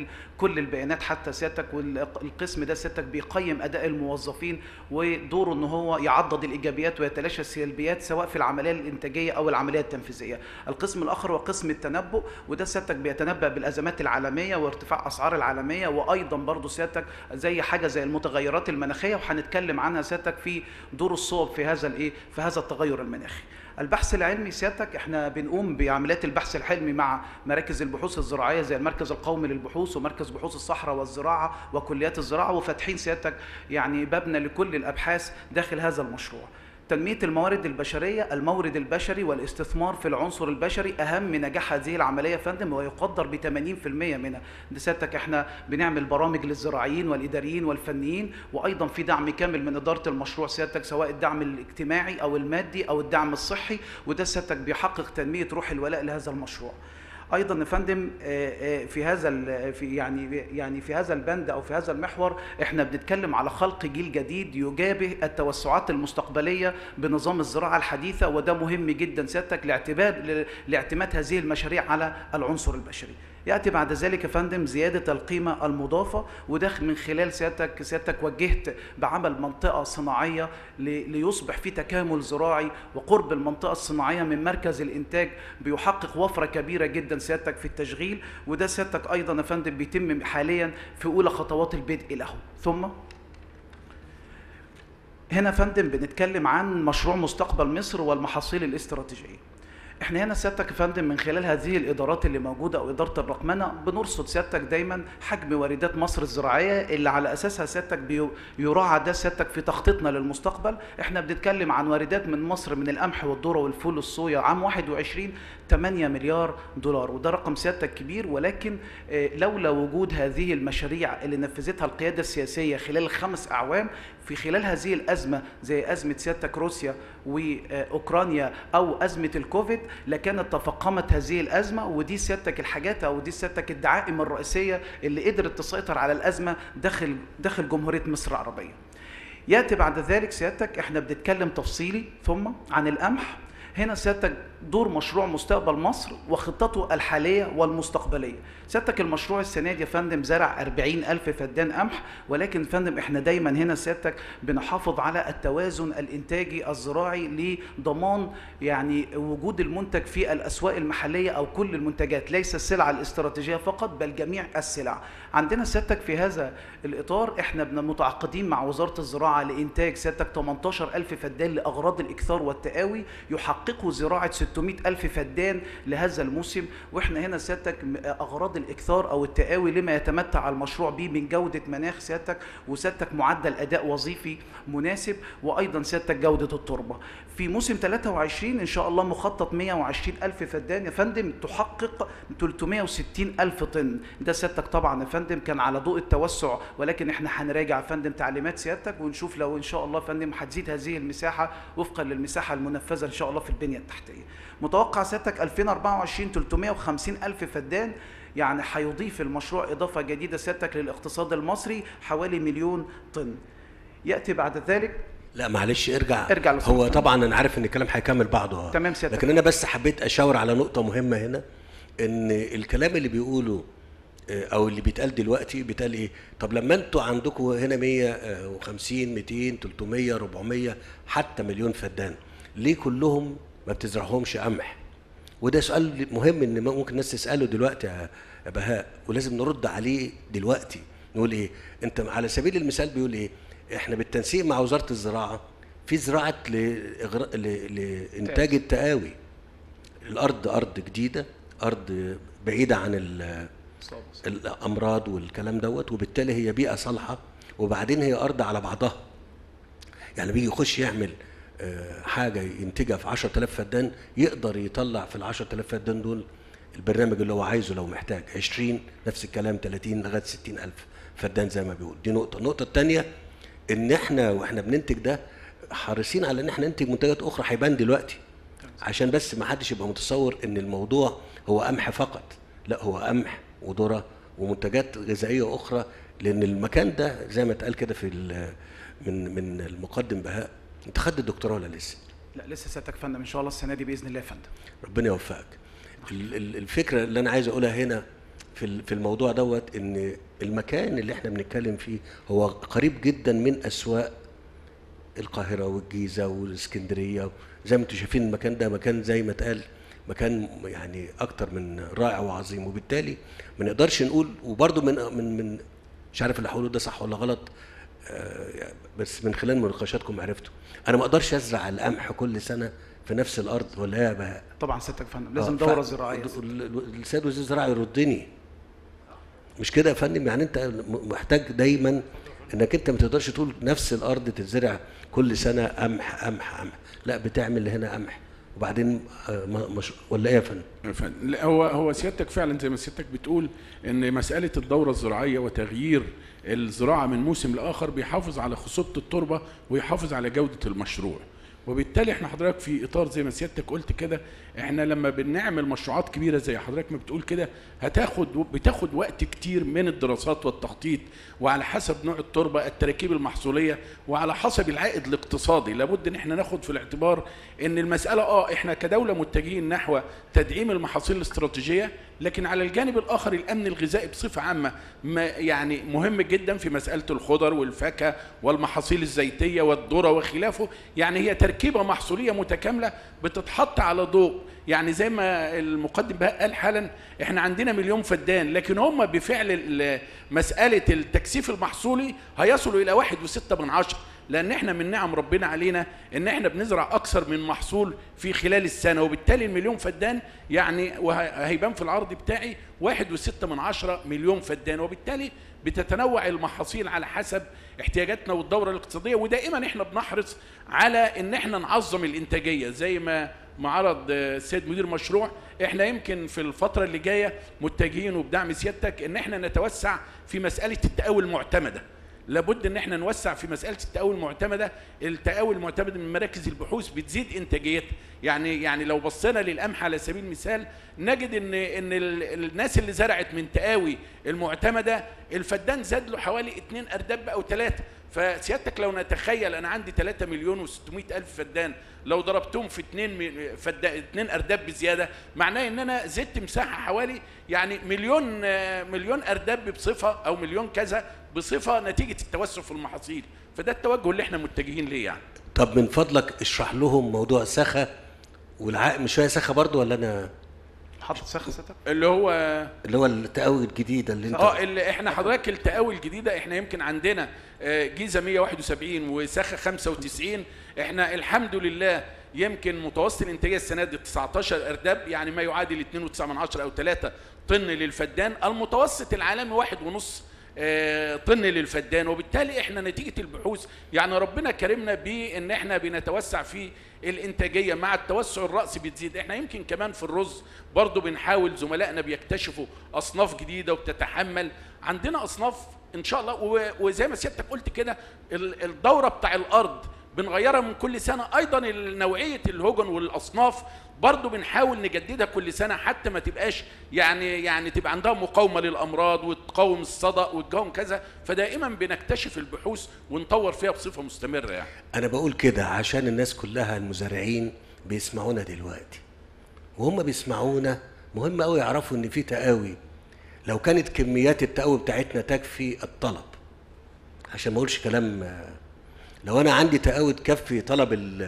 B: كل البيانات حتى سيادتك والقسم ده سيادتك بيقيم اداء الموظفين ودوره ان هو يعضد الايجابيات ويتلاشى السلبيات سواء في العمليه الانتاجيه او العمليه التنفيذيه القسم الاخر هو قسم التنبؤ وده سيادتك بيتنبأ بالازمات العالميه وارتفاع اسعار العالميه وايضا برضه سيادتك زي حاجه زي المتغيرات المناخيه وهنتكلم عنها سيادتك في دور الصوب في هذا الايه في هذا التغير المناخي البحث العلمي سيادتك احنا بنقوم بعمليات البحث العلمي مع مراكز البحوث الزراعيه زي المركز القومي للبحوث ومركز بحوث الصحراء والزراعه وكليات الزراعه وفاتحين سيادتك يعني بابنا لكل الابحاث داخل هذا المشروع. تنمية الموارد البشرية المورد البشري والاستثمار في العنصر البشري أهم نجاح هذه العملية يا فندم ويقدر ب 80% منها ده سيادتك احنا بنعمل برامج للزراعيين والإداريين والفنيين وأيضا في دعم كامل من إدارة المشروع سيادتك سواء الدعم الاجتماعي أو المادي أو الدعم الصحي وده سيادتك بيحقق تنمية روح الولاء لهذا المشروع. ايضا يا فندم آه، آه، في هذا ال- في يعني يعني في هذا البند او في هذا المحور احنا بنتكلم على خلق جيل جديد يجابه التوسعات المستقبليه بنظام الزراعه الحديثه وده مهم جدا سيادتك لاعتماد لاعتماد هذه المشاريع على العنصر البشري. ياتي بعد ذلك يا فندم زياده القيمه المضافه وده من خلال سيادتك سيادتك وجهت بعمل منطقه صناعيه ل- ليصبح في تكامل زراعي وقرب المنطقه الصناعيه من مركز الانتاج بيحقق وفره كبيره جدا سيادتك في التشغيل وده سيادتك ايضا يا فندم بيتم حاليا في اولى خطوات البدء له ثم هنا يا فندم بنتكلم عن مشروع مستقبل مصر والمحاصيل الاستراتيجيه احنا هنا سيادتك يا فندم من خلال هذه الادارات اللي موجوده او اداره الرقمنه بنرصد سيادتك دايما حجم واردات مصر الزراعيه اللي على اساسها سيادتك بي- يراعى ده سيادتك في تخطيطنا للمستقبل احنا بنتكلم عن واردات من مصر من القمح والذره والفول والصويا عام 21 8 مليار دولار وده رقم سيادتك كبير ولكن آه، لولا وجود هذه المشاريع اللي نفذتها القياده السياسيه خلال الخمس اعوام في خلال هذه الازمه زي ازمه سيادتك روسيا واوكرانيا او ازمه الكوفيد لكانت تفاقمت هذه الازمه ودي سيادتك الحاجات او دي سيادتك الدعائم الرئيسيه اللي قدرت تسيطر على الازمه داخل داخل جمهوريه مصر العربيه. ياتي بعد ذلك سيادتك احنا بنتكلم تفصيلي ثم عن القمح هنا سيادتك دور مشروع مستقبل مصر وخطته الحالية والمستقبلية سيادتك المشروع السنة دي يا فندم زرع 40 ألف فدان قمح ولكن فندم احنا دايما هنا سيادتك بنحافظ على التوازن الإنتاجي الزراعي لضمان يعني وجود المنتج في الأسواق المحلية أو كل المنتجات ليس السلعة الاستراتيجية فقط بل جميع السلع عندنا سيادتك في هذا الإطار احنا بن- متعاقدين مع وزارة الزراعة لإنتاج سيادتك 18 ألف فدان لأغراض الإكثار والتقاوي يحققوا زراعة 600 ألف فدان لهذا الموسم وإحنا هنا سيادتك م- أغراض الإكثار أو التقاوي لما يتمتع المشروع به من جودة مناخ سيادتك وسيادتك معدل أداء وظيفي مناسب وأيضا سيادتك جودة التربة في موسم 23 إن شاء الله مخطط 120 ألف فدان يا فندم تحقق 360 ألف طن ده سيادتك طبعا يا فندم كان على ضوء التوسع ولكن احنا هنراجع يا فندم تعليمات سيادتك ونشوف لو ان شاء الله يا فندم هتزيد هذه المساحه وفقا للمساحه المنفذه ان شاء الله في البنيه التحتيه متوقع سيادتك 2024 350 الف فدان يعني هيضيف المشروع اضافه جديده سيادتك للاقتصاد المصري حوالي مليون طن ياتي بعد ذلك
C: لا معلش ارجع
B: ارجع لو
C: هو
B: سمحت.
C: طبعا انا عارف ان الكلام هيكمل بعضه
B: تمام سيادتك.
C: لكن انا بس حبيت اشاور على نقطه مهمه هنا ان الكلام اللي بيقوله آه، او اللي بيتقال دلوقتي بيتقال ايه طب لما انتوا عندكم هنا 150 200 300 400 حتى مليون فدان ليه كلهم ما بتزرعهمش قمح وده سؤال مهم ان ممكن الناس تساله دلوقتي يا يا بهاء ولازم نرد عليه دلوقتي نقول ايه انت على سبيل المثال بيقول ايه احنا بالتنسيق مع وزاره الزراعه في زراعه لإغراء- ل- لانتاج التقاوي الارض ارض جديده ارض بعيده عن ال- الامراض والكلام دوت وبالتالي هي بيئه صالحه وبعدين هي ارض على بعضها يعني بيجي يخش يعمل آه، حاجه ينتجها في 10000 فدان يقدر يطلع في ال 10000 فدان دول البرنامج اللي هو عايزه لو محتاج 20 نفس الكلام 30 لغايه 60000 فدان زي ما بيقول دي نقطه النقطه الثانيه ان احنا واحنا بننتج ده حريصين على ان احنا ننتج منتجات اخرى هيبان دلوقتي عشان بس ما حدش يبقى متصور ان الموضوع هو قمح فقط لا هو قمح وذره ومنتجات غذائيه اخرى لان المكان ده زي ما اتقال كده في ال- من من المقدم بهاء انت خدت الدكتوراه ولا لسه؟
B: لا لسه سيادتك يا فندم ان شاء الله السنه دي باذن الله يا فندم
C: ربنا يوفقك ال- ال- الفكره اللي انا عايز اقولها هنا في ال- في الموضوع دوت ان المكان اللي احنا بنتكلم فيه هو قريب جدا من اسواق القاهره والجيزه والاسكندريه زي ما انتم شايفين المكان ده مكان زي ما اتقال مكان يعني اكتر من رائع وعظيم وبالتالي ما نقدرش نقول وبرضه من من من مش عارف اللي هقوله ده صح ولا غلط آه، بس من خلال مناقشاتكم عرفته انا ما اقدرش ازرع القمح كل سنه في نفس الارض ولا هي بقى
B: طبعا سيادتك يا فندم لازم
C: آه،
B: دوره
C: ف-
B: زراعيه
C: ال- ال- السيد وزير الزراعه يردني مش كده يا فندم يعني انت م- محتاج دايما انك انت ما تقدرش تقول نفس الارض تتزرع كل سنه قمح قمح قمح لا بتعمل هنا قمح وبعدين آه، ما- مش ولا ايه يا فندم؟
E: ف- لا، هو هو سيادتك فعلا زي ما سيادتك بتقول ان مساله الدوره الزراعيه وتغيير الزراعه من موسم لاخر بيحافظ على خصوبه التربه ويحافظ على جوده المشروع وبالتالي احنا حضرتك في اطار زي ما سيادتك قلت كده احنا لما بنعمل مشروعات كبيره زي حضرتك ما بتقول كده هتاخد بتاخد وقت كتير من الدراسات والتخطيط وعلى حسب نوع التربه التراكيب المحصوليه وعلى حسب العائد الاقتصادي لابد ان احنا ناخد في الاعتبار ان المساله اه احنا كدوله متجهين نحو تدعيم المحاصيل الاستراتيجيه لكن على الجانب الاخر الامن الغذائي بصفه عامه ما يعني مهم جدا في مساله الخضر والفاكهه والمحاصيل الزيتيه والذره وخلافه يعني هي تركيبه محصوليه متكامله بتتحط على ضوء يعني زي ما المقدم بقى قال حالا احنا عندنا مليون فدان لكن هم بفعل ال- مساله التكثيف المحصولي هيصلوا الى واحد وستة من عشرة لان احنا من نعم ربنا علينا ان احنا بنزرع اكثر من محصول في خلال السنه وبالتالي المليون فدان يعني وهيبان في العرض بتاعي واحد وستة من عشرة مليون فدان وبالتالي بتتنوع المحاصيل على حسب احتياجاتنا والدوره الاقتصاديه ودائما احنا بنحرص على ان احنا نعظم الانتاجيه زي ما ما عرض آه، السيد مدير مشروع احنا يمكن في الفتره اللي جايه متجهين وبدعم سيادتك ان احنا نتوسع في مساله التقاوي المعتمده لابد ان احنا نوسع في مساله التقاوي المعتمده التقاوي المعتمده من مراكز البحوث بتزيد انتاجيتها يعني يعني لو بصينا للقمح على سبيل المثال نجد ان ان ال- الناس اللي زرعت من تقاوي المعتمده الفدان زاد له حوالي 2 ارداب او 3 فسيادتك لو نتخيل انا عندي 3 مليون و600 الف فدان لو ضربتهم في 2 فدان 2 ارداب بزياده معناه ان انا زدت مساحه حوالي يعني مليون آه، مليون ارداب بصفه او مليون كذا بصفه نتيجه التوسع في المحاصيل فده التوجه اللي احنا متجهين ليه يعني
C: طب من فضلك اشرح لهم موضوع سخا والعقل مش شويه سخا برضو ولا انا
B: حاطط سخ سيادتك
E: اللي هو
C: اللي هو التقاوي الجديده اللي انت
E: اه اللي احنا حضرتك التقاوي الجديده احنا يمكن عندنا آه، جيزه 171 وسخا 95 احنا الحمد لله يمكن متوسط الانتاجيه السنه دي 19 ارداب يعني ما يعادل 2.9 من عشرة او 3 طن للفدان المتوسط العالمي واحد ونص آه، طن للفدان وبالتالي احنا نتيجه البحوث يعني ربنا كرمنا بان احنا بنتوسع في الانتاجيه مع التوسع الراسي بتزيد احنا يمكن كمان في الرز برضو بنحاول زملائنا بيكتشفوا اصناف جديده وبتتحمل عندنا اصناف ان شاء الله و- وزي ما سيادتك قلت كده ال- الدوره بتاع الارض بنغيرها من كل سنه ايضا نوعيه الهجن والاصناف برضو بنحاول نجددها كل سنه حتى ما تبقاش يعني يعني تبقى عندها مقاومه للامراض وتقاوم الصدأ وتقاوم كذا فدائما بنكتشف البحوث ونطور فيها بصفه مستمره يعني
C: انا بقول كده عشان الناس كلها المزارعين بيسمعونا دلوقتي وهم بيسمعونا مهم قوي يعرفوا ان في تقاوي لو كانت كميات التقاوي بتاعتنا تكفي الطلب عشان ما اقولش كلام آه، لو انا عندي تقاوي تكفي طلب ال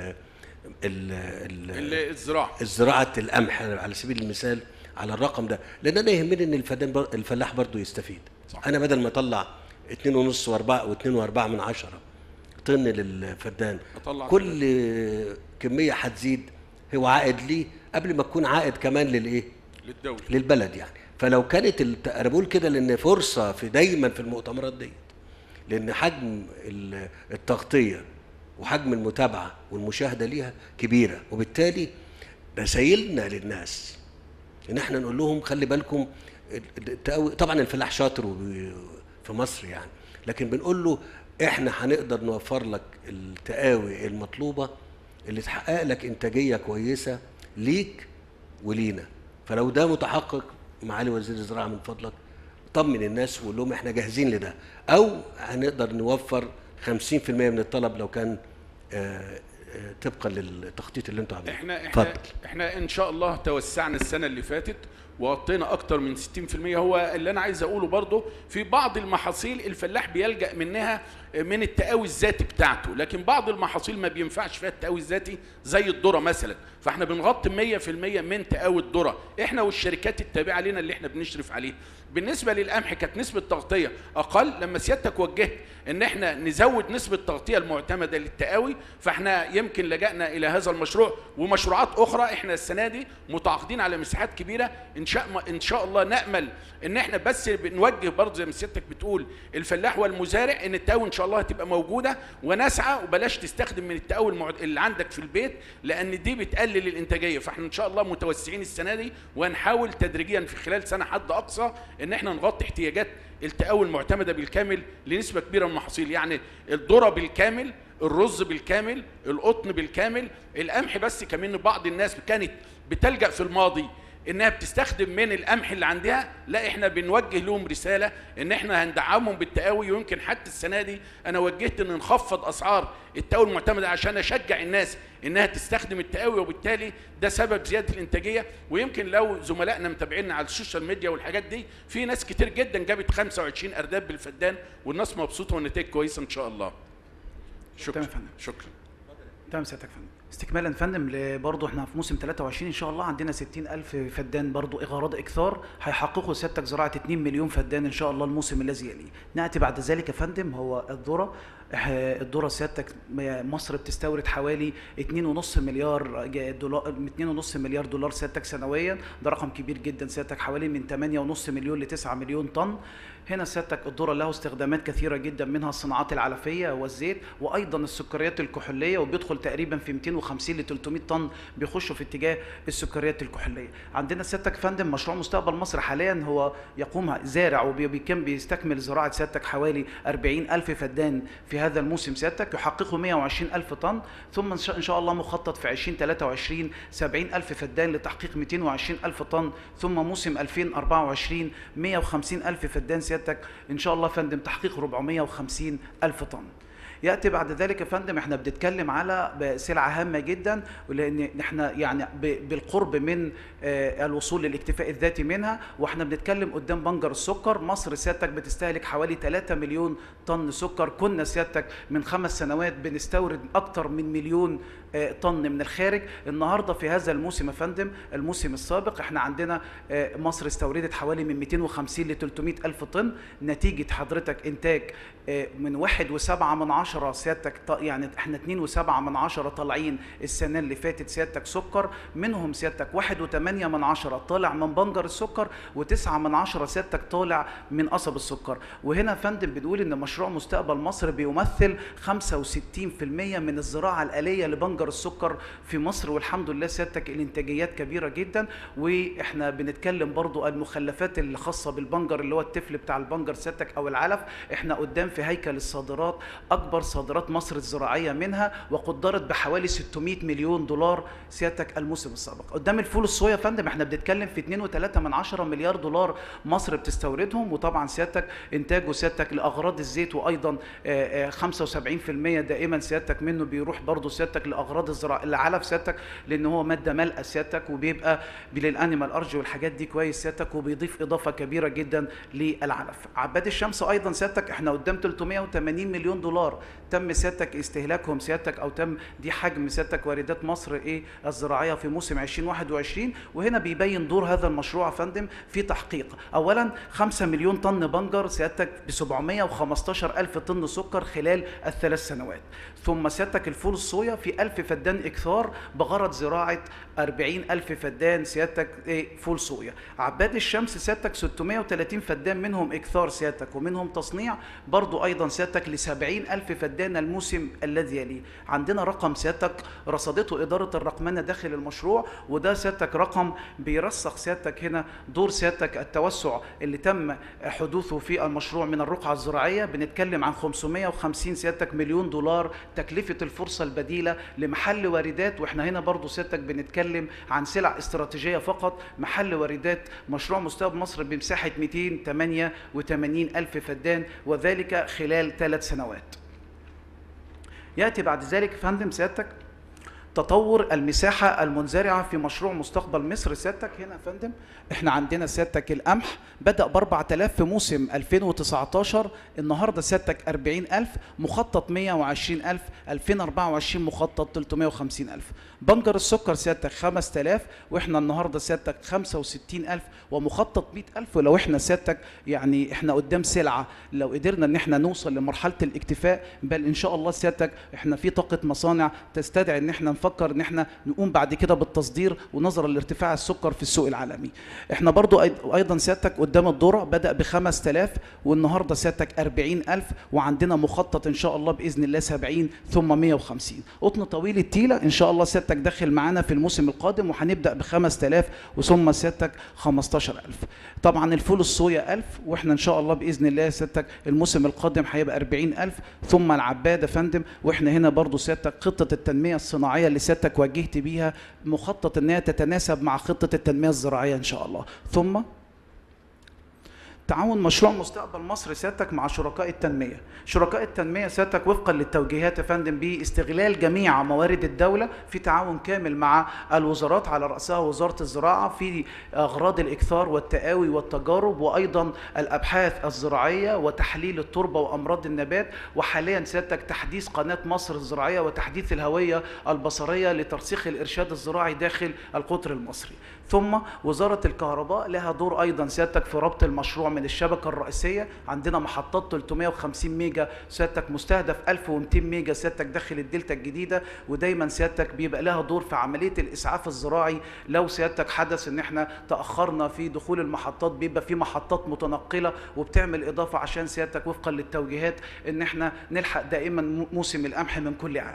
C: ال ال
E: ال- الزراعه
C: الزراعة القمح على سبيل المثال على الرقم ده لان انا يهمني ان الفدان بر... الفلاح برضه يستفيد
E: صح.
C: انا بدل ما اطلع اتنين ونص واربعة واتنين واربعة من عشرة طن للفدان
E: أطلع
C: كل كمية هتزيد هو عائد ليه قبل ما تكون عائد كمان للايه
E: للدوله
C: للبلد يعني فلو كانت الت... انا بقول كده لان فرصه في دايما في المؤتمرات ديت لان حجم ال- التغطيه وحجم المتابعه والمشاهده ليها كبيره وبالتالي رسايلنا للناس ان احنا نقول لهم خلي بالكم التقاوي طبعا الفلاح شاطر وبي- في مصر يعني لكن بنقول له احنا هنقدر نوفر لك التقاوي المطلوبه اللي تحقق لك انتاجيه كويسه ليك ولينا فلو ده متحقق معالي وزير الزراعه من فضلك طمن الناس وقول لهم احنا جاهزين لده او هنقدر نوفر 50% من الطلب لو كان آه، آه، طبقا للتخطيط اللي انتوا عاملينه
E: احنا احنا
C: اتفضل
E: احنا ان شاء الله توسعنا السنه اللي فاتت وغطينا اكتر من 60% هو اللي انا عايز اقوله برضه في بعض المحاصيل الفلاح بيلجا منها من التقاوي الذاتي بتاعته لكن بعض المحاصيل ما بينفعش فيها التقاوي الذاتي زي الذره مثلا فاحنا بنغطي 100% من تقاوي الذره احنا والشركات التابعه لنا اللي احنا بنشرف عليها بالنسبه للقمح كانت نسبه تغطيه اقل لما سيادتك وجهت ان احنا نزود نسبه التغطيه المعتمده للتقاوي فاحنا يمكن لجأنا الى هذا المشروع ومشروعات اخرى احنا السنه دي متعاقدين على مساحات كبيره ان شاء ان شاء الله نامل ان احنا بس بنوجه برضه زي ما سيادتك بتقول الفلاح والمزارع ان التقاوي ان شاء الله هتبقى موجوده ونسعى وبلاش تستخدم من التقاوي المعد... اللي عندك في البيت لان دي بتقلل الانتاجيه فاحنا ان شاء الله متوسعين السنه دي وهنحاول تدريجيا في خلال سنه حد اقصى ان احنا نغطي احتياجات التقاوي المعتمده بالكامل لنسبه كبيره من المحاصيل يعني الذره بالكامل الرز بالكامل القطن بالكامل القمح بس كمان بعض الناس كانت بتلجا في الماضي انها بتستخدم من القمح اللي عندها لا احنا بنوجه لهم رساله ان احنا هندعمهم بالتقاوي ويمكن حتى السنه دي انا وجهت ان نخفض اسعار التقاوي المعتمده عشان اشجع الناس انها تستخدم التقاوي وبالتالي ده سبب زياده الانتاجيه ويمكن لو زملائنا متابعينا على السوشيال ميديا والحاجات دي في ناس كتير جدا جابت 25 ارداب بالفدان والناس مبسوطه والنتائج كويسه ان شاء الله شكرا
F: تمام يا فندم.
E: شكرا
F: تمام سيادتك يا فندم استكمالا يا فندم ل- برضه احنا في موسم 23 ان شاء الله عندنا 60 الف فدان برضه اغراض اكثار هيحققوا سيادتك زراعه 2 مليون فدان ان شاء الله الموسم الذي يليه ناتي بعد ذلك يا فندم هو الذره آه، الذره سيادتك م- مصر بتستورد حوالي 2.5 مليار ج- دولار 2.5 مليار دولار سيادتك سنويا ده رقم كبير جدا سيادتك حوالي من 8.5 مليون ل 9 مليون طن هنا سيادتك الذره له استخدامات كثيره جدا منها الصناعات العلفيه والزيت وايضا السكريات الكحوليه وبيدخل تقريبا في 250 ل 300 طن بيخشوا في اتجاه السكريات الكحوليه عندنا سيادتك فندم مشروع مستقبل مصر حاليا هو يقوم زارع وبيكم بيستكمل زراعه سيادتك حوالي 40 الف فدان في هذا الموسم سيادتك يحققوا 120 الف طن ثم ان شاء إن شاء الله مخطط في 2023 70 الف فدان لتحقيق 220 الف طن ثم موسم 2024 150 الف فدان سيادتك ان شاء الله فندم تحقيق 450 الف طن ياتي بعد ذلك يا فندم احنا بنتكلم على سلعه هامه جدا ولان احنا يعني ب- بالقرب من آه، الوصول للاكتفاء الذاتي منها واحنا بنتكلم قدام بنجر السكر مصر سيادتك بتستهلك حوالي 3 مليون طن سكر كنا سيادتك من خمس سنوات بنستورد اكتر من مليون آه، طن من الخارج النهارده في هذا الموسم يا فندم الموسم السابق احنا عندنا آه، مصر استوردت حوالي من 250 ل 300 الف طن نتيجه حضرتك انتاج آه، من واحد وسبعة من عشرة سيادتك ط- يعني احنا اتنين وسبعة من عشرة طالعين السنة اللي فاتت سيادتك سكر منهم سيادتك واحد وتمانية من عشرة طالع من بنجر السكر وتسعة من عشرة سيادتك طالع من قصب السكر وهنا يا فندم بنقول ان مشروع مستقبل مصر بيمثل 65% من الزراعة الآلية لبنجر السكر في مصر والحمد لله سيادتك الانتاجيات كبيرة جدا واحنا بنتكلم برضو المخلفات اللي خاصة بالبنجر اللي هو التفل بتاع البنجر سيادتك او العلف احنا قدام في هيكل الصادرات اكبر صادرات مصر الزراعية منها وقدرت بحوالي 600 مليون دولار سيادتك الموسم السابق قدام الفول الصويا يا فندم احنا بنتكلم في 2.3 من عشرة مليار دولار مصر بتستوردهم وطبعا سيادتك انتاجه سيادتك لاغراض الزيت وايضا آه، آه، 75% دائما سيادتك منه بيروح برضه سيادتك لاغراض الزراعه العلف سيادتك لان هو ماده مالئه سيادتك وبيبقى للانيمال ارجي والحاجات دي كويس سيادتك وبيضيف اضافه كبيره جدا للعلف عباد الشمس ايضا سيادتك احنا قدام 380 مليون دولار تم سيادتك استهلاكهم سيادتك او تم دي حجم سيادتك واردات مصر ايه الزراعيه في موسم 2021 وهنا بيبين دور هذا المشروع يا فندم في تحقيق اولا 5 مليون طن بنجر سيادتك ب 715 الف طن سكر خلال الثلاث سنوات ثم سيادتك الفول الصويا في 1000 فدان اكثار بغرض زراعه 40 الف فدان سيادتك ايه فول صويا عباد الشمس سيادتك 630 فدان منهم اكثار سيادتك ومنهم تصنيع برضو ايضا سيادتك ل 70 الف فدان الموسم الذي يليه عندنا رقم سيادتك رصدته اداره الرقمنه داخل المشروع وده سيادتك رقم بيرسخ سيادتك هنا دور سيادتك التوسع اللي تم حدوثه في المشروع من الرقعه الزراعيه بنتكلم عن 550 سيادتك مليون دولار تكلفه الفرصه البديله لمحل واردات واحنا هنا برضو سيادتك بنتكلم عن سلع استراتيجيه فقط محل واردات مشروع مستقبل مصر بمساحه 288 الف فدان وذلك خلال ثلاث سنوات ياتي بعد ذلك فندم سيادتك تطور المساحة المنزرعة في مشروع مستقبل مصر سيادتك هنا يا فندم احنا عندنا سيادتك القمح بدأ ب 4000 في موسم 2019 النهاردة سيادتك 40000 مخطط 120000 2024 مخطط 350000 بنجر السكر سيادتك 5000 واحنا النهاردة سيادتك 65000 ومخطط 100000 ولو احنا سيادتك يعني احنا قدام سلعة لو قدرنا ان احنا نوصل لمرحلة الاكتفاء بل ان شاء الله سيادتك احنا في طاقة مصانع تستدعي ان احنا نفكر ان احنا نقوم بعد كده بالتصدير ونظرا لارتفاع السكر في السوق العالمي احنا برضو أيض- ايضا سيادتك قدام الذره بدا ب 5000 والنهارده سيادتك 40000 وعندنا مخطط ان شاء الله باذن الله 70 ثم 150 قطن طويل التيله ان شاء الله سيادتك داخل معانا في الموسم القادم وهنبدا ب 5000 وثم سيادتك 15000 طبعا الفول الصويا 1000 واحنا ان شاء الله باذن الله سيادتك الموسم القادم هيبقى 40000 ثم العباد يا فندم واحنا هنا برضو سيادتك خطه التنميه الصناعيه اللي سيادتك وجهت بيها مخطط انها تتناسب مع خطه التنميه الزراعيه ان شاء الله ثم تعاون مشروع مستقبل مصر سيادتك مع شركاء التنميه شركاء التنميه سيادتك وفقا للتوجيهات يا فندم باستغلال جميع موارد الدوله في تعاون كامل مع الوزارات على راسها وزاره الزراعه في اغراض الاكثار والتقاوي والتجارب وايضا الابحاث الزراعيه وتحليل التربه وامراض النبات وحاليا سيادتك تحديث قناه مصر الزراعيه وتحديث الهويه البصريه لترسيخ الارشاد الزراعي داخل القطر المصري ثم وزاره الكهرباء لها دور ايضا سيادتك في ربط المشروع من الشبكه الرئيسيه عندنا محطات 350 ميجا سيادتك مستهدف 1200 ميجا سيادتك داخل الدلتا الجديده ودايما سيادتك بيبقى لها دور في عمليه الاسعاف الزراعي لو سيادتك حدث ان احنا تاخرنا في دخول المحطات بيبقى في محطات متنقله وبتعمل اضافه عشان سيادتك وفقا للتوجيهات ان احنا نلحق دائما موسم القمح من كل عام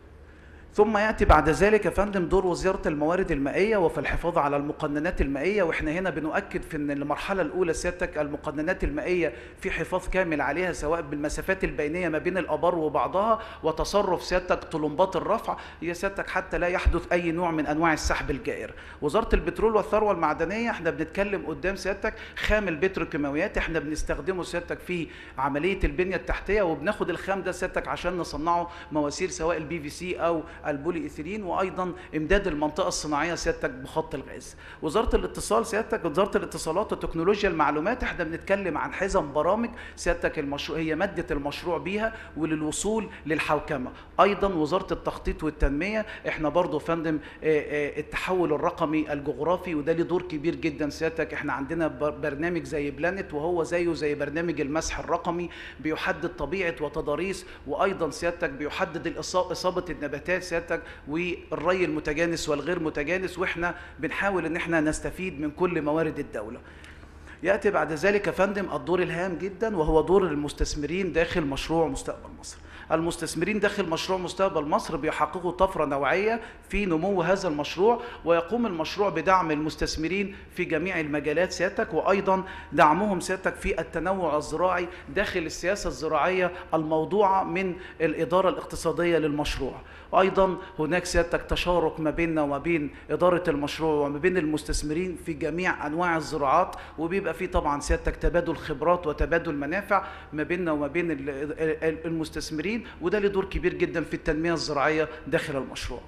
F: ثم ياتي بعد ذلك يا فندم دور وزاره الموارد المائيه وفي الحفاظ على المقننات المائيه واحنا هنا بنؤكد في ان المرحله الاولى سيادتك المقننات المائيه في حفاظ كامل عليها سواء بالمسافات البينيه ما بين الابار وبعضها وتصرف سيادتك طلمبات الرفع هي سيادتك حتى لا يحدث اي نوع من انواع السحب الجائر وزاره البترول والثروه المعدنيه احنا بنتكلم قدام سيادتك خام البتروكيماويات احنا بنستخدمه سيادتك في عمليه البنيه التحتيه وبناخد الخام ده سيادتك عشان نصنعه مواسير سواء البي في سي او البولي ايثيلين وايضا امداد المنطقه الصناعيه سيادتك بخط الغاز. وزاره الاتصال سيادتك وزاره الاتصالات وتكنولوجيا المعلومات احنا بنتكلم عن حزم برامج سيادتك المشروع هي ماده المشروع بيها وللوصول للحوكمه. ايضا وزاره التخطيط والتنميه احنا برضو فندم آه، آه، التحول الرقمي الجغرافي وده له دور كبير جدا سيادتك احنا عندنا بر- برنامج زي بلانت وهو زيه زي برنامج المسح الرقمي بيحدد طبيعه وتضاريس وايضا سيادتك بيحدد الإصا- اصابه النباتات سيادتك والري المتجانس والغير متجانس واحنا بنحاول ان احنا نستفيد من كل موارد الدوله ياتي بعد ذلك يا فندم الدور الهام جدا وهو دور المستثمرين داخل مشروع مستقبل مصر المستثمرين داخل مشروع مستقبل مصر بيحققوا طفره نوعيه في نمو هذا المشروع ويقوم المشروع بدعم المستثمرين في جميع المجالات سيادتك وايضا دعمهم سيادتك في التنوع الزراعي داخل السياسه الزراعيه الموضوعه من الاداره الاقتصاديه للمشروع ايضا هناك سيادتك تشارك ما بيننا وما بين اداره المشروع وما بين المستثمرين في جميع انواع الزراعات وبيبقى في طبعا سيادتك تبادل خبرات وتبادل منافع ما بيننا وما بين ال- ال- المستثمرين وده له دور كبير جدا في التنميه الزراعيه داخل المشروع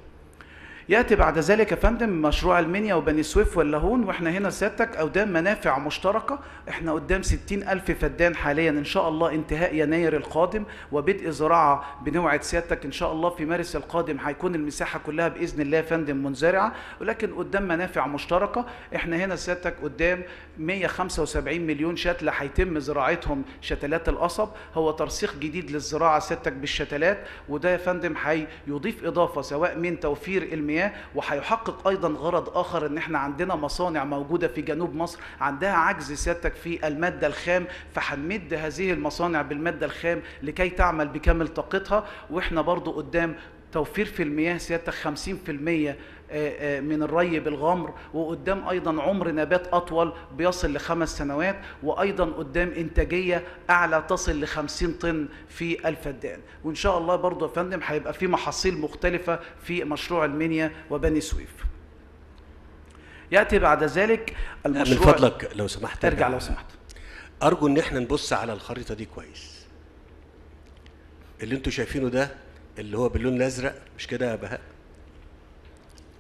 F: ياتي بعد ذلك يا فندم مشروع المنيا وبني سويف واللاهون واحنا هنا سيادتك قدام منافع مشتركه احنا قدام 60 الف فدان حاليا ان شاء الله انتهاء يناير القادم وبدء زراعه بنوعد سيادتك ان شاء الله في مارس القادم هيكون المساحه كلها باذن الله يا فندم منزرعه ولكن قدام منافع مشتركه احنا هنا سيادتك قدام 175 مليون شتله هيتم زراعتهم شتلات القصب هو ترسيخ جديد للزراعه سيادتك بالشتلات وده يا فندم هيضيف اضافه سواء من توفير المياه وهيحقق ايضا غرض اخر ان احنا عندنا مصانع موجوده في جنوب مصر عندها عجز سيادتك في الماده الخام فهنمد هذه المصانع بالماده الخام لكي تعمل بكامل طاقتها واحنا برضو قدام توفير في المياه سيادتك 50% آه، آه، من الري بالغمر وقدام ايضا عمر نبات اطول بيصل لخمس سنوات وايضا قدام انتاجيه اعلى تصل ل 50 طن في الفدان وان شاء الله برضو يا فندم هيبقى في محاصيل مختلفه في مشروع المنيا وبني سويف ياتي بعد ذلك
C: من
F: المشروع
C: فضلك لو سمحت
F: ارجع لو سمحت
C: ارجو ان احنا نبص على الخريطه دي كويس اللي انتوا شايفينه ده اللي هو باللون الازرق مش كده يا بهاء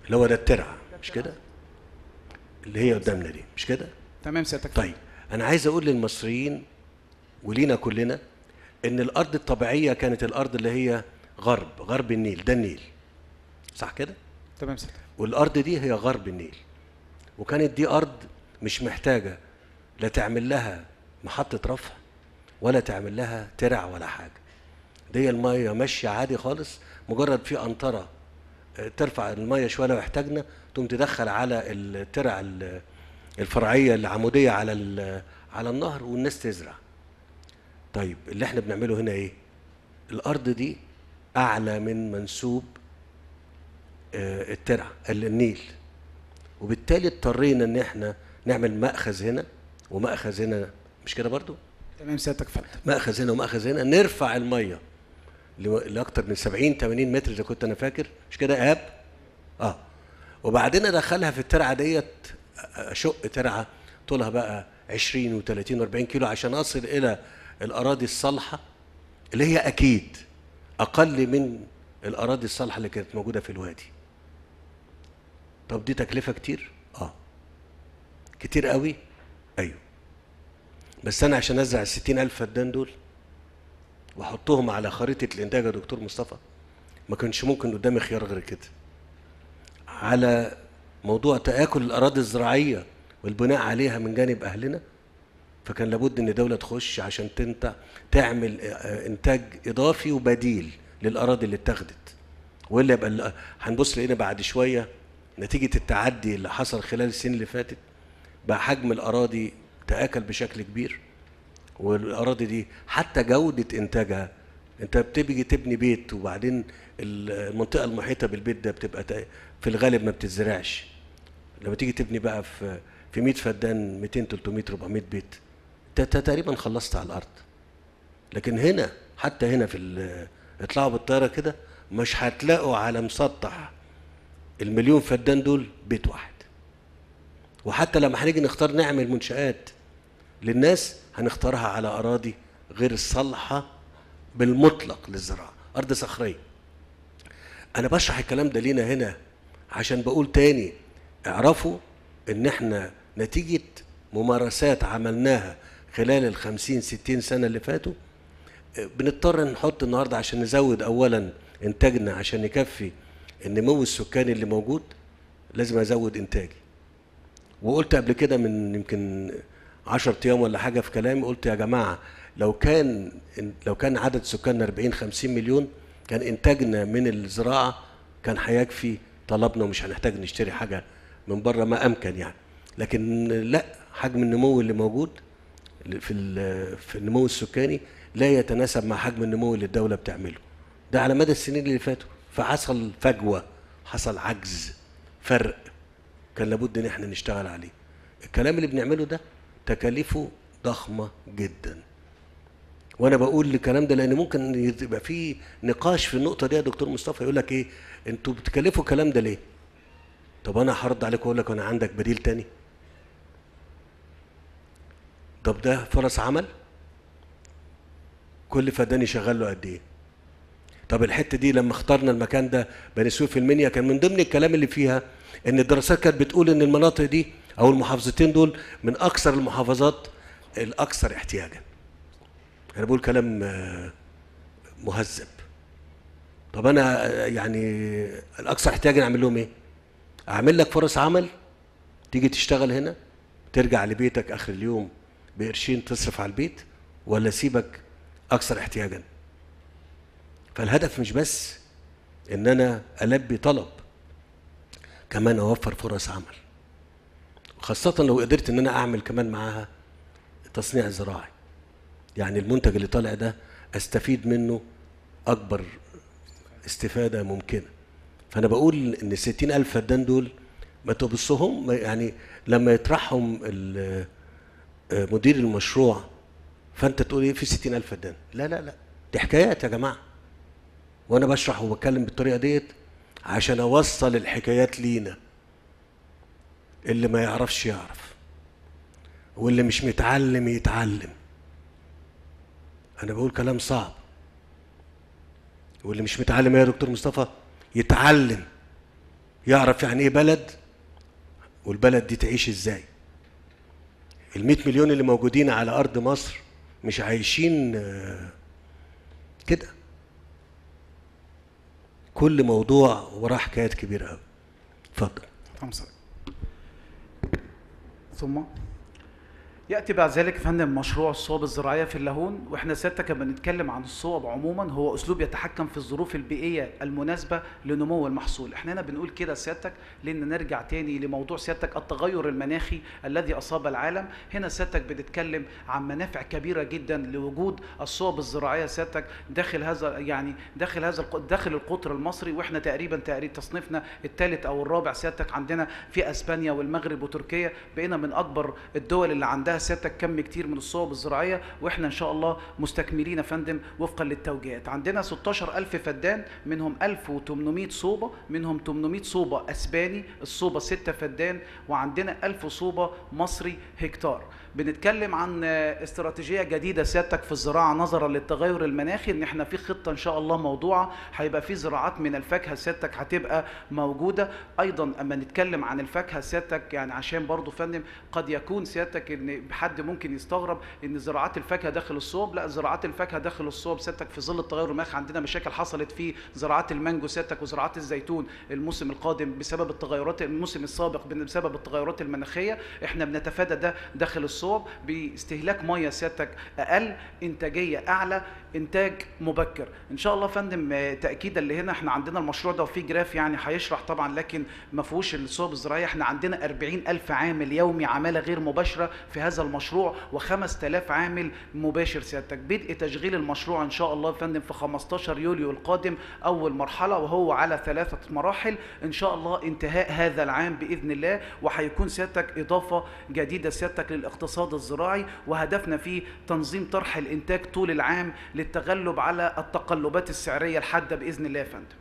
C: اللي هو ده الترعه مش كده اللي هي قدامنا دي مش كده
B: تمام سيادتك
C: طيب انا عايز اقول للمصريين ولينا كلنا ان الارض الطبيعيه كانت الارض اللي هي غرب غرب النيل ده النيل صح كده
B: تمام سيادتك
C: والارض دي هي غرب النيل وكانت دي ارض مش محتاجه لا تعمل لها محطه رفع ولا تعمل لها ترع ولا حاجه دي الميه ماشيه عادي خالص مجرد في قنطره آه، ترفع الميه شويه لو احتاجنا تقوم تدخل على الترع ال- الفرعيه العموديه على ال- على النهر والناس تزرع طيب اللي احنا بنعمله هنا ايه الارض دي اعلى من منسوب آه، الترع ال- النيل وبالتالي اضطرينا ان احنا نعمل مأخذ هنا ومأخذ هنا مش كده برضو
B: تمام سيادتك فندم
C: مأخذ هنا ومأخذ هنا نرفع الميه لو- لاكتر من 70 80 متر اذا كنت انا فاكر مش كده يا ايهاب اه وبعدين ادخلها في الترعه ديت اشق ترعه طولها بقى 20 و30 و40 كيلو عشان اصل الى الاراضي الصالحه اللي هي اكيد اقل من الاراضي الصالحه اللي كانت موجوده في الوادي طب دي تكلفه كتير اه كتير قوي ايوه بس انا عشان ازرع ال ألف فدان دول واحطهم على خريطه الانتاج يا دكتور مصطفى ما كانش ممكن قدامي خيار غير كده على موضوع تآكل الأراضي الزراعية والبناء عليها من جانب أهلنا فكان لابد إن الدولة تخش عشان تنتع تعمل آه، إنتاج إضافي وبديل للأراضي اللي اتاخدت وإلا يبقى ال- هنبص لقينا بعد شوية نتيجة التعدي اللي حصل خلال السنين اللي فاتت بقى حجم الأراضي تآكل بشكل كبير والاراضي دي حتى جوده انتاجها انت بتيجي تبني بيت وبعدين المنطقه المحيطه بالبيت ده بتبقى تا- في الغالب ما بتتزرعش لما تيجي تبني بقى في في 100 فدان 200 300 400 بيت انت أنت تقريبا خلصت على الارض لكن هنا حتى هنا في ال- اطلعوا بالطياره كده مش هتلاقوا على مسطح المليون فدان دول بيت واحد وحتى لما هنيجي نختار نعمل منشآت للناس هنختارها على أراضي غير الصالحة بالمطلق للزراعة أرض صخرية أنا بشرح الكلام ده لينا هنا عشان بقول تاني اعرفوا إن إحنا نتيجة ممارسات عملناها خلال الخمسين ستين سنة اللي فاتوا بنضطر نحط النهارده عشان نزود اولا انتاجنا عشان يكفي النمو السكاني اللي موجود لازم ازود انتاجي وقلت قبل كده من يمكن 10 ايام ولا حاجه في كلامي قلت يا جماعه لو كان لو كان عدد سكاننا 40 50 مليون كان انتاجنا من الزراعه كان هيكفي طلبنا ومش هنحتاج نشتري حاجه من بره ما امكن يعني لكن لا حجم النمو اللي موجود في ال- في النمو السكاني لا يتناسب مع حجم النمو اللي الدوله بتعمله ده على مدى السنين اللي فاتوا فحصل فجوه حصل عجز فرق كان لابد ان احنا نشتغل عليه الكلام اللي بنعمله ده تكاليفه ضخمه جدا وانا بقول الكلام ده لان ممكن يبقى في نقاش في النقطه دي يا دكتور مصطفى يقول لك ايه انتوا بتكلفوا الكلام ده ليه طب انا هرد عليك واقول لك انا عندك بديل تاني طب ده فرص عمل كل فدان يشغل له قد ايه طب الحته دي لما اخترنا المكان ده بني سويف المنيا كان من ضمن الكلام اللي فيها ان الدراسات كانت بتقول ان المناطق دي او المحافظتين دول من اكثر المحافظات الاكثر احتياجا انا بقول كلام آه، مهذب طب انا آه، يعني الاكثر احتياجا اعمل لهم ايه اعمل لك فرص عمل تيجي تشتغل هنا ترجع لبيتك اخر اليوم بقرشين تصرف على البيت ولا سيبك اكثر احتياجا فالهدف مش بس ان انا البي طلب كمان اوفر فرص عمل خاصة لو قدرت ان انا اعمل كمان معاها تصنيع زراعي يعني المنتج اللي طالع ده استفيد منه اكبر استفادة ممكنة فانا بقول ان الستين الف فدان دول ما تبصهم ما- يعني لما يطرحهم ال- آه، مدير المشروع فانت تقول ايه في ستين الف فدان لا لا لا دي حكايات يا جماعه وانا بشرح وبتكلم بالطريقه ديت عشان اوصل الحكايات لينا اللي ما يعرفش يعرف واللي مش متعلم يتعلم انا بقول كلام صعب واللي مش متعلم إيه يا دكتور مصطفى يتعلم يعرف يعني ايه بلد والبلد دي تعيش ازاي ال 100 مليون اللي موجودين على ارض مصر مش عايشين آه، كده كل موضوع وراه حكايات كبيره قوي اتفضل
F: خمسة ثم ياتي بعد ذلك يا فندم مشروع الصوب الزراعيه في اللاهون واحنا سيادتك لما بنتكلم عن الصوب عموما هو اسلوب يتحكم في الظروف البيئيه المناسبه لنمو المحصول احنا هنا بنقول كده سيادتك لان نرجع تاني لموضوع سيادتك التغير المناخي الذي اصاب العالم هنا سيادتك بنتكلم عن منافع كبيره جدا لوجود الصوب الزراعيه سيادتك داخل هذا يعني داخل هذا الق- داخل القطر المصري واحنا تقريبا تقريبا تصنيفنا الثالث او الرابع سيادتك عندنا في اسبانيا والمغرب وتركيا بقينا من اكبر الدول اللي عندها سيادتك كم كتير من الصوب الزراعيه واحنا ان شاء الله مستكملين يا فندم وفقا للتوجيهات عندنا 16000 فدان منهم 1800 صوبه منهم 800 صوبه اسباني الصوبه 6 فدان وعندنا 1000 صوبه مصري هكتار بنتكلم عن آه، استراتيجيه جديده سيادتك في الزراعه نظرا للتغير المناخي ان احنا في خطه ان شاء الله موضوعه هيبقى في زراعات من الفاكهه سيادتك هتبقى موجوده ايضا اما نتكلم عن الفاكهه سيادتك يعني عشان برضو فندم قد يكون سيادتك ان حد ممكن يستغرب ان زراعات الفاكهه داخل الصوب لا زراعات الفاكهه داخل الصوب سيادتك في ظل التغير المناخي عندنا مشاكل حصلت في زراعات المانجو سيادتك وزراعات الزيتون الموسم القادم بسبب التغيرات الموسم السابق بسبب التغيرات المناخيه احنا بنتفادى ده داخل الصوب باستهلاك ميه سيادتك اقل انتاجيه اعلى انتاج مبكر ان شاء الله يا فندم آه، تاكيدا لهنا احنا عندنا المشروع ده وفي جراف يعني هيشرح طبعا لكن ما فيهوش الصوب الزراعيه احنا عندنا 40 الف عامل يومي عماله غير مباشره في هذا المشروع و5000 عامل مباشر سيادتك بدء تشغيل المشروع ان شاء الله يا فندم في 15 يوليو القادم اول مرحله وهو على ثلاثه مراحل ان شاء الله انتهاء هذا العام باذن الله وهيكون سيادتك اضافه جديده سيادتك للاقتصاد الزراعي وهدفنا فيه تنظيم طرح الانتاج طول العام للتغلب على التقلبات السعريه الحاده باذن الله يا فندم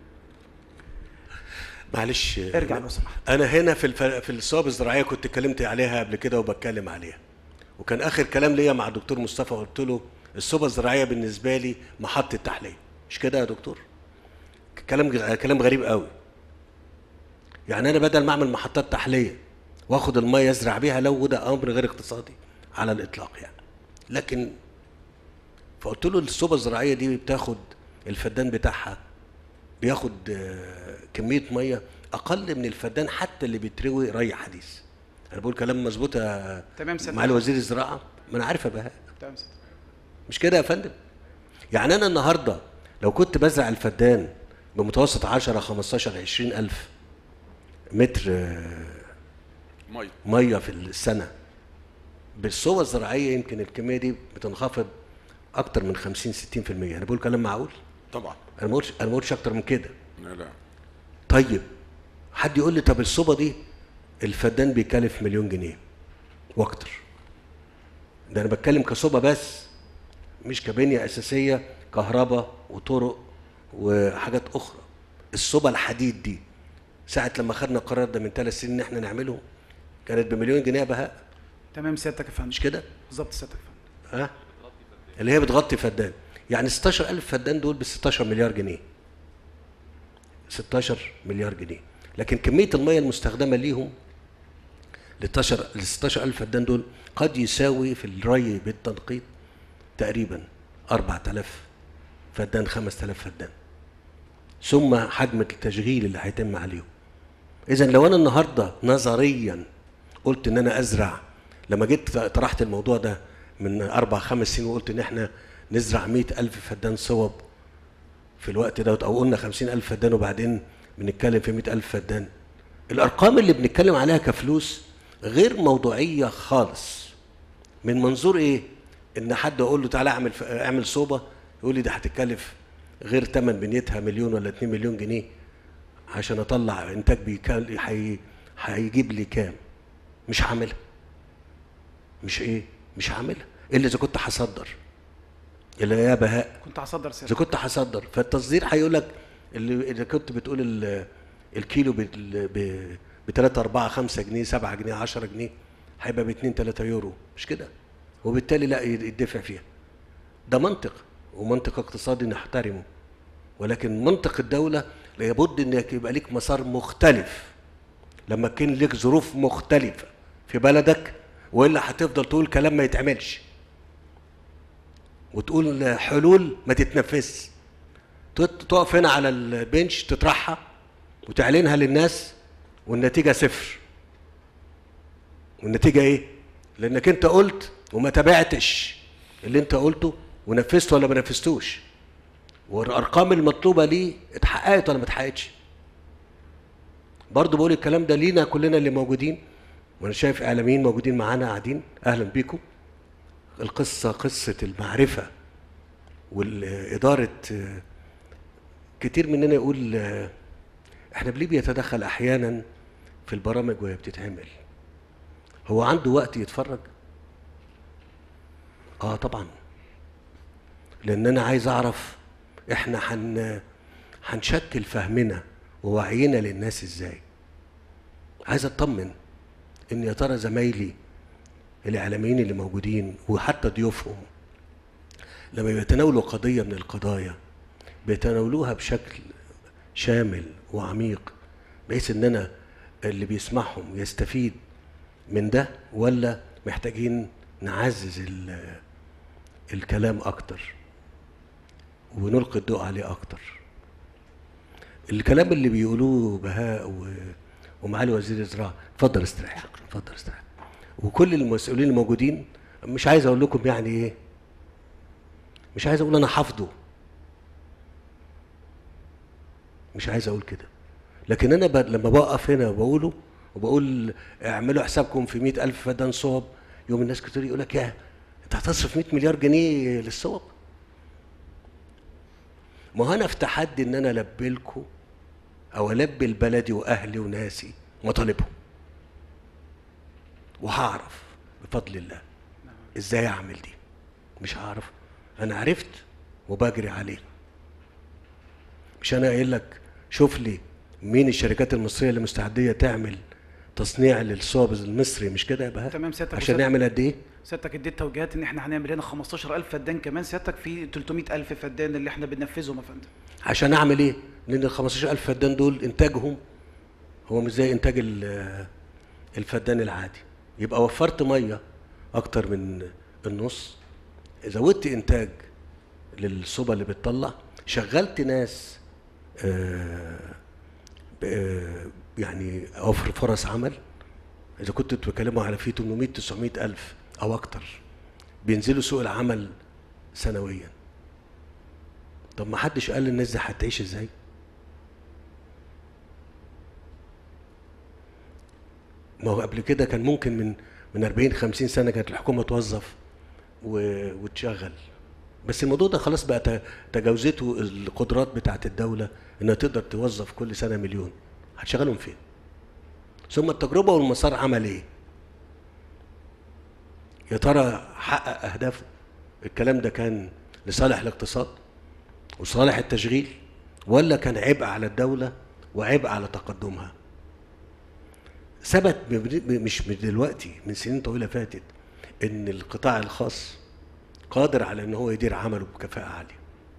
C: معلش
F: ارجع لو سمحت
C: انا هنا في الف... في الصواب الزراعيه كنت اتكلمت عليها قبل كده وبتكلم عليها وكان اخر كلام ليا مع الدكتور مصطفى قلت له الصوبه الزراعيه بالنسبه لي محطه تحليه مش كده يا دكتور كلام كلام غريب قوي يعني انا بدل ما اعمل محطات تحليه واخد الميه ازرع بيها لو ده امر غير اقتصادي على الاطلاق يعني لكن فقلت له الصوبه الزراعيه دي بتاخد الفدان بتاعها بياخد آه، كميه ميه اقل من الفدان حتى اللي بيتروي ري حديث انا بقول كلام مظبوط يا
F: تمام سيادتك.
C: معالي وزير الزراعه ما انا عارف يا بهاء
F: تمام سيادتك.
C: مش كده يا فندم يعني انا النهارده لو كنت بزرع الفدان بمتوسط 10 15 20 الف متر آه،
E: ميه
C: ميه في السنه بالصوبه الزراعيه يمكن الكميه دي بتنخفض اكتر من 50 60% انا بقول كلام معقول
E: طبعا
C: انا ما قلتش انا ما قلتش اكتر من كده
E: لا لا
C: طيب حد يقول لي طب الصوبه دي الفدان بيكلف مليون جنيه واكتر ده انا بتكلم كصوبه بس مش كبنيه اساسيه كهرباء وطرق وحاجات اخرى الصوبه الحديد دي ساعه لما خدنا القرار ده من ثلاث سنين ان احنا نعمله كانت بمليون جنيه يا بهاء
F: تمام سيادتك يا فندم
C: مش كده
F: بالظبط سيادتك يا فندم
C: ها اللي هي بتغطي فدان يعني 16000 فدان دول ب 16 مليار جنيه 16 مليار جنيه لكن كميه الميه المستخدمه ليهم ل 16 ل 16000 فدان دول قد يساوي في الري بالتنقيط تقريبا 4000 فدان 5000 فدان ثم حجم التشغيل اللي هيتم عليهم اذا لو انا النهارده نظريا قلت ان انا ازرع لما جيت طرحت الموضوع ده من اربع خمس سنين وقلت ان احنا نزرع مئة الف فدان صوب في الوقت دوت او قلنا خمسين الف فدان وبعدين بنتكلم في مئة الف فدان الارقام اللي بنتكلم عليها كفلوس غير موضوعيه خالص من منظور ايه ان حد اقول له تعالى اعمل اعمل صوبه يقول لي ده هتتكلف غير ثمن بنيتها مليون ولا 2 مليون جنيه عشان اطلع انتاج بيكال هي هيجيب لي كام مش هعملها مش ايه مش هعملها الا اذا كنت هصدر الا يا بهاء
F: كنت هصدر
C: اذا
F: سيادتك
C: كنت هصدر فالتصدير هيقول لك اللي اذا كنت بتقول ال- الكيلو ب 3 4 5 جنيه 7 جنيه 10 جنيه هيبقى ب 2 3 يورو مش كده وبالتالي لا يدفع فيها ده منطق ومنطق اقتصادي نحترمه ولكن منطق الدولة لابد انك يبقى ليك مسار مختلف لما كان لك ظروف مختلفه في بلدك والا هتفضل تقول كلام ما يتعملش وتقول حلول ما تتنفذش تت- تقف هنا على البنش تطرحها وتعلنها للناس والنتيجه صفر والنتيجه ايه لانك انت قلت وما تابعتش اللي انت قلته ونفذته ولا ما نفذتوش والارقام المطلوبه ليه اتحققت ولا ما اتحققتش برضه بقول الكلام ده لينا كلنا اللي موجودين وانا شايف اعلاميين موجودين معانا قاعدين اهلا بيكم القصه قصه المعرفه والاداره آه، كتير مننا يقول آه، احنا ليه بيتدخل احيانا في البرامج وهي بتتعمل هو عنده وقت يتفرج اه طبعا لان انا عايز اعرف احنا هن هنشكل فهمنا ووعينا للناس ازاي عايز اطمن ان يا ترى زمايلي الاعلاميين اللي موجودين وحتى ضيوفهم لما بيتناولوا قضيه من القضايا بيتناولوها بشكل شامل وعميق بحيث ان انا اللي بيسمعهم يستفيد من ده ولا محتاجين نعزز ال- الكلام اكتر ونلقي الضوء عليه اكتر الكلام اللي بيقولوه بهاء و... ومعالي وزير الزراعه اتفضل استريح اتفضل استريح وكل المسؤولين الموجودين مش عايز اقول لكم يعني ايه مش عايز اقول انا حافظه مش عايز اقول كده لكن انا ب... لما بقف هنا وبقوله وبقول اعملوا حسابكم في مئة ألف فدان صوب يوم الناس كتير يقول لك يا انت هتصرف 100 مليار جنيه للصوب ما هو انا في تحدي ان انا البي لكم او البي لبلدي واهلي وناسي مطالبهم وهعرف بفضل الله ازاي اعمل دي مش هعرف انا عرفت وبجري عليه مش انا قايل لك شوف لي مين الشركات المصريه اللي مستعديه تعمل تصنيع للصوب المصري مش كده يا بهاء
F: تمام سيادتك
C: عشان
F: وسيادتك-
C: نعمل قد ايه
F: سيادتك اديت توجيهات ان احنا هنعمل هنا 15000 فدان كمان سيادتك في 300000 فدان اللي احنا بننفذهم يا فندم
C: عشان اعمل ايه لان ال 15000 فدان دول انتاجهم هو مش زي انتاج ال- الفدان العادي يبقى وفرت ميه اكتر من النص زودت انتاج للصوبة اللي بتطلع شغلت ناس آه، ب- يعني اوفر فرص عمل اذا كنت بتكلموا على في 800 900 الف او اكتر بينزلوا سوق العمل سنويا طب ما حدش قال الناس دي هتعيش ازاي ما هو قبل كده كان ممكن من من 40 50 سنه كانت الحكومه توظف و- وتشغل بس الموضوع ده خلاص بقى ت- تجاوزته القدرات بتاعت الدوله انها تقدر توظف كل سنه مليون هتشغلهم فين؟ ثم التجربه والمسار عمل ايه؟ يا ترى حقق اهدافه؟ الكلام ده كان لصالح الاقتصاد وصالح التشغيل ولا كان عبء على الدوله وعبء على تقدمها؟ ثبت بم- مش من دلوقتي من سنين طويله فاتت ان القطاع الخاص قادر على ان هو يدير عمله بكفاءه عاليه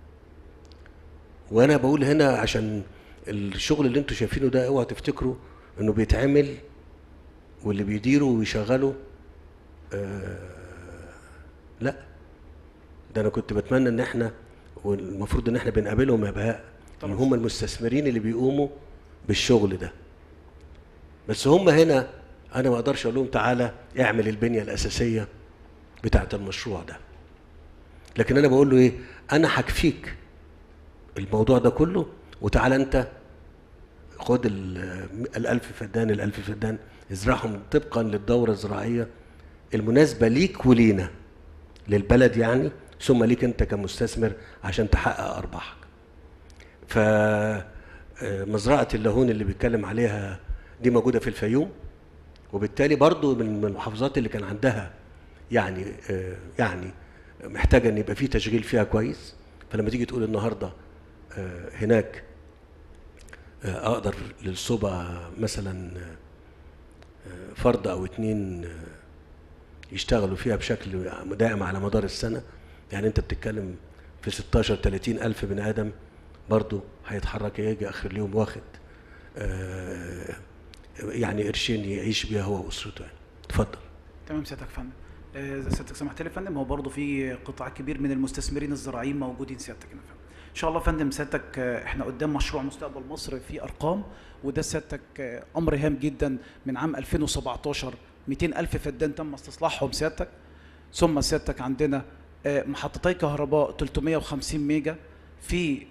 C: وانا بقول هنا عشان الشغل اللي انتوا شايفينه ده اوعوا تفتكروا انه بيتعمل واللي بيديره ويشغله آه لا ده انا كنت بتمنى ان احنا والمفروض ان احنا بنقابلهم يا بهاء ان هم المستثمرين اللي بيقوموا بالشغل ده بس هم هنا انا ما اقدرش اقول لهم تعالى اعمل البنيه الاساسيه بتاعه المشروع ده لكن انا بقول له ايه انا هكفيك الموضوع ده كله وتعالى انت خد ال- الألف فدان الألف فدان ازرعهم طبقا للدورة الزراعية المناسبة ليك ولينا للبلد يعني ثم ليك انت كمستثمر عشان تحقق أرباحك ف آه، مزرعة اللاهون اللي بيتكلم عليها دي موجودة في الفيوم وبالتالي برضو من المحافظات اللي كان عندها يعني آه، يعني محتاجة ان يبقى في تشغيل فيها كويس فلما تيجي تقول النهارده آه، هناك آه، اقدر للصوبة مثلا آه، فرد او اتنين آه، يشتغلوا فيها بشكل دائم على مدار السنة يعني انت بتتكلم في 16 30 الف بني ادم برضو هيتحرك يجي اخر اليوم واخد آه، يعني قرشين يعيش بيها هو واسرته يعني اتفضل
F: تمام سيادتك يا فندم آه، سيادتك سمحت لي يا فندم هو برضه في قطاع كبير من المستثمرين الزراعيين موجودين سيادتك هنا يا فندم ان شاء الله يا فندم سيادتك آه، احنا قدام مشروع مستقبل مصر في ارقام وده سيادتك آه، امر هام جدا من عام 2017 200 الف فدان تم استصلاحهم سيادتك ثم سيادتك عندنا آه، محطتي كهرباء 350 ميجا في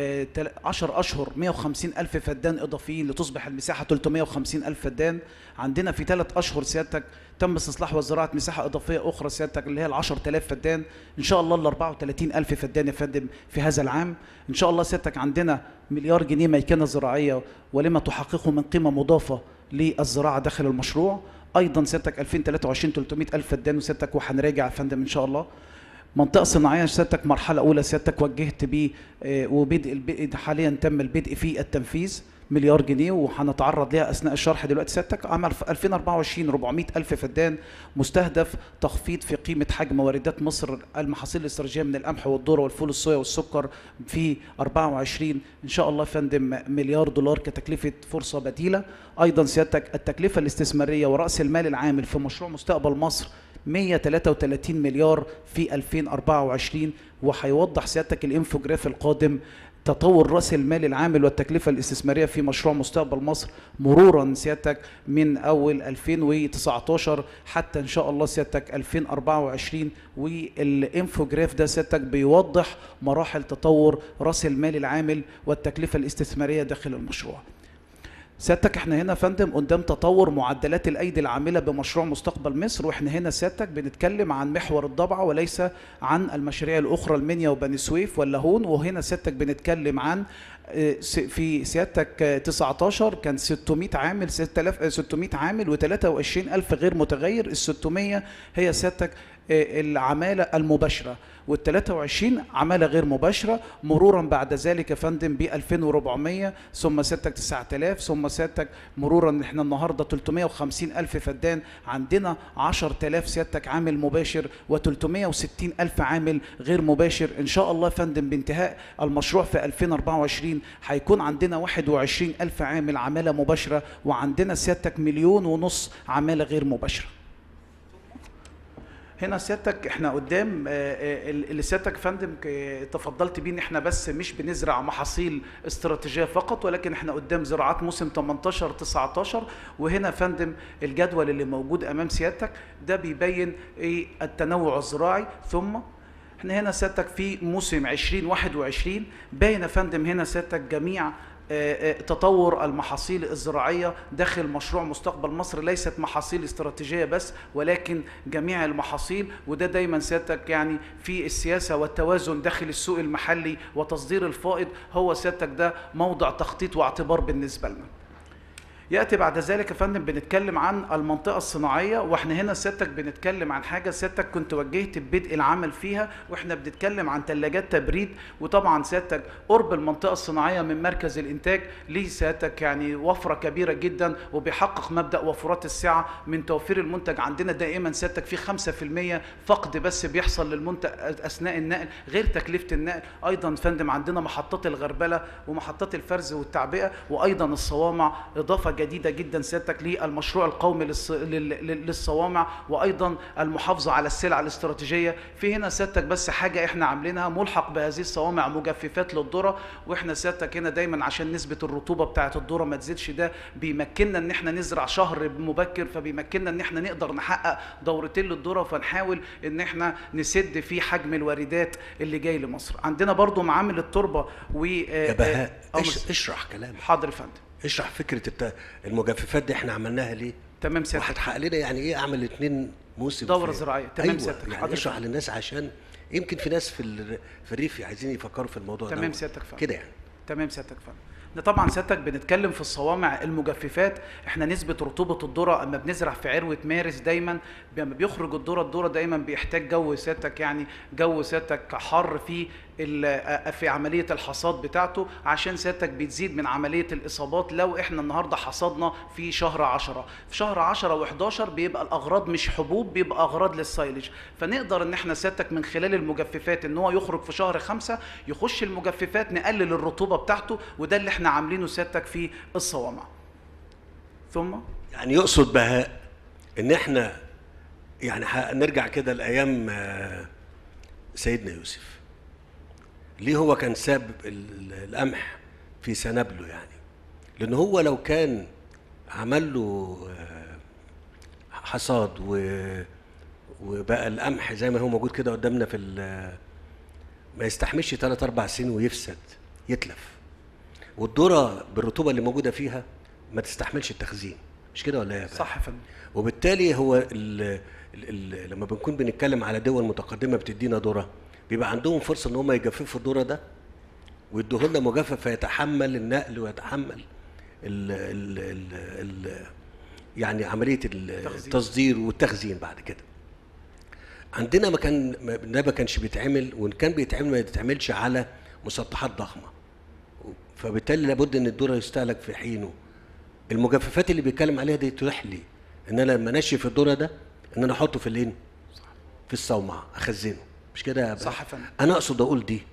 F: 10 اشهر 150 الف فدان اضافيين لتصبح المساحه 350 الف فدان عندنا في ثلاث اشهر سيادتك تم استصلاح وزراعه مساحه اضافيه اخرى سيادتك اللي هي ال 10000 فدان ان شاء الله ال 34 الف فدان يا فندم في هذا العام ان شاء الله سيادتك عندنا مليار جنيه ميكنه زراعيه ولما تحققه من قيمه مضافه للزراعه داخل المشروع ايضا سيادتك 2023 300 الف فدان وسيادتك وهنراجع يا فندم ان شاء الله منطقة صناعية سيادتك مرحلة أولى سيادتك وجهت بيه آه، وبدء البدء حاليا تم البدء في التنفيذ مليار جنيه وهنتعرض ليها اثناء الشرح دلوقتي سيادتك عام 2024 400 الف فدان مستهدف تخفيض في قيمه حجم واردات مصر المحاصيل الاستراتيجيه من القمح والذره والفول الصويا والسكر في 24 ان شاء الله يا فندم مليار دولار كتكلفه فرصه بديله ايضا سيادتك التكلفه الاستثماريه وراس المال العامل في مشروع مستقبل مصر 133 مليار في 2024 وهيوضح سيادتك الانفوجراف القادم تطور راس المال العامل والتكلفه الاستثماريه في مشروع مستقبل مصر مرورا سيادتك من اول 2019 حتى ان شاء الله سيادتك 2024 والانفوجراف ده سيادتك بيوضح مراحل تطور راس المال العامل والتكلفه الاستثماريه داخل المشروع. سيادتك احنا هنا يا فندم قدام تطور معدلات الايدي العامله بمشروع مستقبل مصر واحنا هنا سيادتك بنتكلم عن محور الضبعه وليس عن المشاريع الاخرى المنيا وبني سويف واللاهون وهنا سيادتك بنتكلم عن اه، س- في سيادتك اه، 19 كان 600 عامل 6000 اه، 600 عامل و23 الف غير متغير ال 600 هي سيادتك اه، العماله المباشره وال 23 عماله غير مباشره مرورا بعد ذلك يا فندم ب 2400 ثم سيادتك 9000 ثم سيادتك مرورا ان احنا النهارده 350 الف فدان عندنا 10000 سيادتك عامل مباشر و360 الف عامل غير مباشر ان شاء الله يا فندم بانتهاء المشروع في 2024 هيكون عندنا 21 الف عامل عماله مباشره وعندنا سيادتك مليون ونص عماله غير مباشره هنا سيادتك احنا قدام آه، آه، اللي سيادتك يا فندم ك- تفضلت بيه ان احنا بس مش بنزرع محاصيل استراتيجيه فقط ولكن احنا قدام زراعات موسم 18 19 وهنا يا فندم الجدول اللي موجود امام سيادتك ده بيبين ايه التنوع الزراعي ثم احنا هنا سيادتك في موسم 2021 باين يا فندم هنا سيادتك جميع آه، آه، تطور المحاصيل الزراعية داخل مشروع مستقبل مصر ليست محاصيل استراتيجية بس ولكن جميع المحاصيل وده دايما سيادتك يعني في السياسة والتوازن داخل السوق المحلي وتصدير الفائض هو سيادتك ده موضع تخطيط واعتبار بالنسبة لنا ياتي بعد ذلك يا فندم بنتكلم عن المنطقه الصناعيه واحنا هنا سيادتك بنتكلم عن حاجه سيادتك كنت وجهت بدء العمل فيها واحنا بنتكلم عن ثلاجات تبريد وطبعا سيادتك قرب المنطقه الصناعيه من مركز الانتاج ليه سيادتك يعني وفره كبيره جدا وبيحقق مبدا وفرات السعه من توفير المنتج عندنا دائما سيادتك في 5% فقد بس بيحصل للمنتج اثناء النقل غير تكلفه النقل ايضا فندم عندنا محطات الغربله ومحطات الفرز والتعبئه وايضا الصوامع اضافه جديده جدا سيادتك للمشروع القومي للص- لل- لل- للصوامع وايضا المحافظه على السلع الاستراتيجيه في هنا سيادتك بس حاجه احنا عاملينها ملحق بهذه الصوامع مجففات للذره واحنا سيادتك هنا دايما عشان نسبه الرطوبه بتاعه الذره ما تزيدش ده بيمكننا ان احنا نزرع شهر مبكر فبيمكننا ان احنا نقدر نحقق دورتين للذره فنحاول ان احنا نسد في حجم الواردات اللي جاي لمصر عندنا برضو معامل التربه و
C: يا بهاء
F: آه،
C: إش- اشرح كلامك
F: حاضر يا فندم
C: اشرح فكره الت- المجففات دي احنا عملناها ليه
F: تمام سيادتك
C: وهتحقق لنا يعني ايه اعمل اتنين موسم
F: دورة
C: في-
F: زراعية. تمام
C: أيوة
F: سيادتك.
C: يعني
F: حاضر
C: اشرح
F: فندم.
C: للناس عشان يمكن في ناس في ال- في الريف عايزين يفكروا في الموضوع ده
F: تمام سيادتك فندم.
C: كده يعني
F: تمام سيادتك فندم ده طبعا سيادتك بنتكلم في الصوامع المجففات احنا نسبه رطوبه الذره اما بنزرع في عروه مارس دايما لما بيخرج الذره الذره دايما بيحتاج جو سيادتك يعني جو سيادتك حر في ال- في عمليه الحصاد بتاعته عشان سيادتك بتزيد من عمليه الاصابات لو احنا النهارده حصدنا في شهر 10 في شهر 10 و11 بيبقى الاغراض مش حبوب بيبقى اغراض للسايلج فنقدر ان احنا سيادتك من خلال المجففات ان هو يخرج في شهر خمسة يخش المجففات نقلل الرطوبه بتاعته وده اللي احنا عاملينه سيادتك في الصوامع ثم
C: يعني يقصد بهاء ان احنا يعني هنرجع كده لايام آه، سيدنا يوسف ليه هو كان ساب ال- ال- القمح في سنابله يعني لان هو لو كان عمل له آه، حصاد و وبقى القمح زي ما هو موجود كده قدامنا في ال- ما يستحملش 3 4 سنين ويفسد يتلف والذره بالرطوبه اللي موجوده فيها ما تستحملش التخزين مش كده ولا ايه يا بقى؟
F: صح يا فندم
C: وبالتالي هو ال ال ال لما بنكون بنتكلم على دول متقدمه بتدينا ذره بيبقى عندهم فرصه ان هم يجففوا الذره ده ويدوه لنا مجفف فيتحمل النقل ويتحمل ال ال ال ال يعني عمليه التصدير والتخزين بعد كده عندنا ما كان ما- ده ما كانش بيتعمل وان كان بيتعمل ما يتعملش على مسطحات ضخمه فبالتالي لابد ان الذره يستهلك في حينه المجففات اللي بيتكلم عليها دي تتيح لي ان انا لما انشف الذره ده ان انا احطه في الايه في الصومعه اخزنه مش كده يا بقى؟
F: صح يا فندم.
C: انا اقصد اقول دي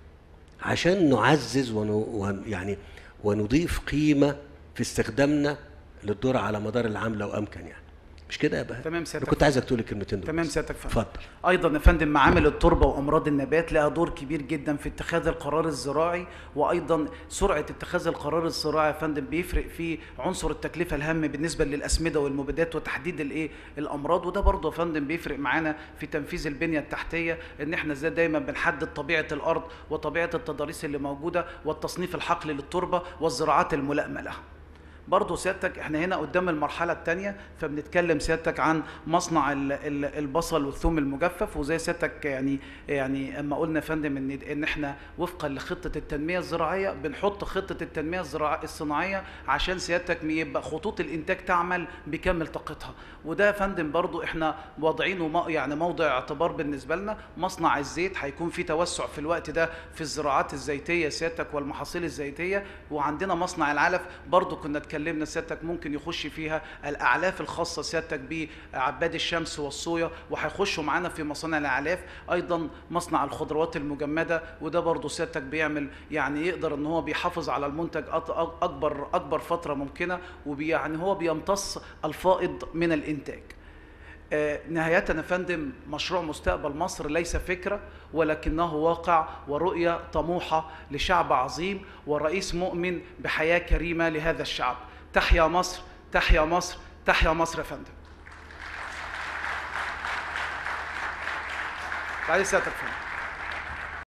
C: عشان نعزز ون... ون... يعني ونضيف قيمه في استخدامنا للذره على مدار العام لو امكن يعني مش كده يا بقى
F: تمام سيادتك.
C: أنا كنت عايزك تقول الكلمتين دول
F: تمام
C: بس.
F: سيادتك فندم
C: اتفضل
F: ايضا يا فندم معامل التربه وامراض النبات لها دور كبير جدا في اتخاذ القرار الزراعي وايضا سرعه اتخاذ القرار الزراعي يا فندم بيفرق في عنصر التكلفه الهام بالنسبه للاسمده والمبيدات وتحديد الايه الامراض وده برضه يا فندم بيفرق معانا في تنفيذ البنيه التحتيه ان احنا ازاي دايما بنحدد طبيعه الارض وطبيعه التضاريس اللي موجوده والتصنيف الحقلي للتربه والزراعات الملائمه لها برضه سيادتك احنا هنا قدام المرحلة الثانية فبنتكلم سيادتك عن مصنع ال- ال- البصل والثوم المجفف وزي سيادتك يعني يعني اما قلنا يا فندم ان ان احنا وفقا لخطة التنمية الزراعية بنحط خطة التنمية الزراعية الصناعية عشان سيادتك يبقى خطوط الانتاج تعمل بكامل طاقتها وده يا فندم برضه احنا واضعينه مو- يعني موضع اعتبار بالنسبة لنا مصنع الزيت هيكون في توسع في الوقت ده في الزراعات الزيتية سيادتك والمحاصيل الزيتية وعندنا مصنع العلف برضو كنا اتكلمنا سيادتك ممكن يخش فيها الأعلاف الخاصة سيادتك بعباد الشمس والصويا وهيخشوا معانا في مصانع الأعلاف أيضا مصنع الخضروات المجمدة وده برضو سيادتك بيعمل يعني يقدر ان هو بيحافظ على المنتج أط- أك- أكبر أكبر فترة ممكنة ويعني هو بيمتص الفائض من الإنتاج آه، نهاية يا فندم مشروع مستقبل مصر ليس فكرة ولكنه واقع ورؤية طموحة لشعب عظيم ورئيس مؤمن بحياة كريمة لهذا الشعب تحيا مصر تحيا مصر تحيا مصر يا فندم بعد سيادتك يا فندم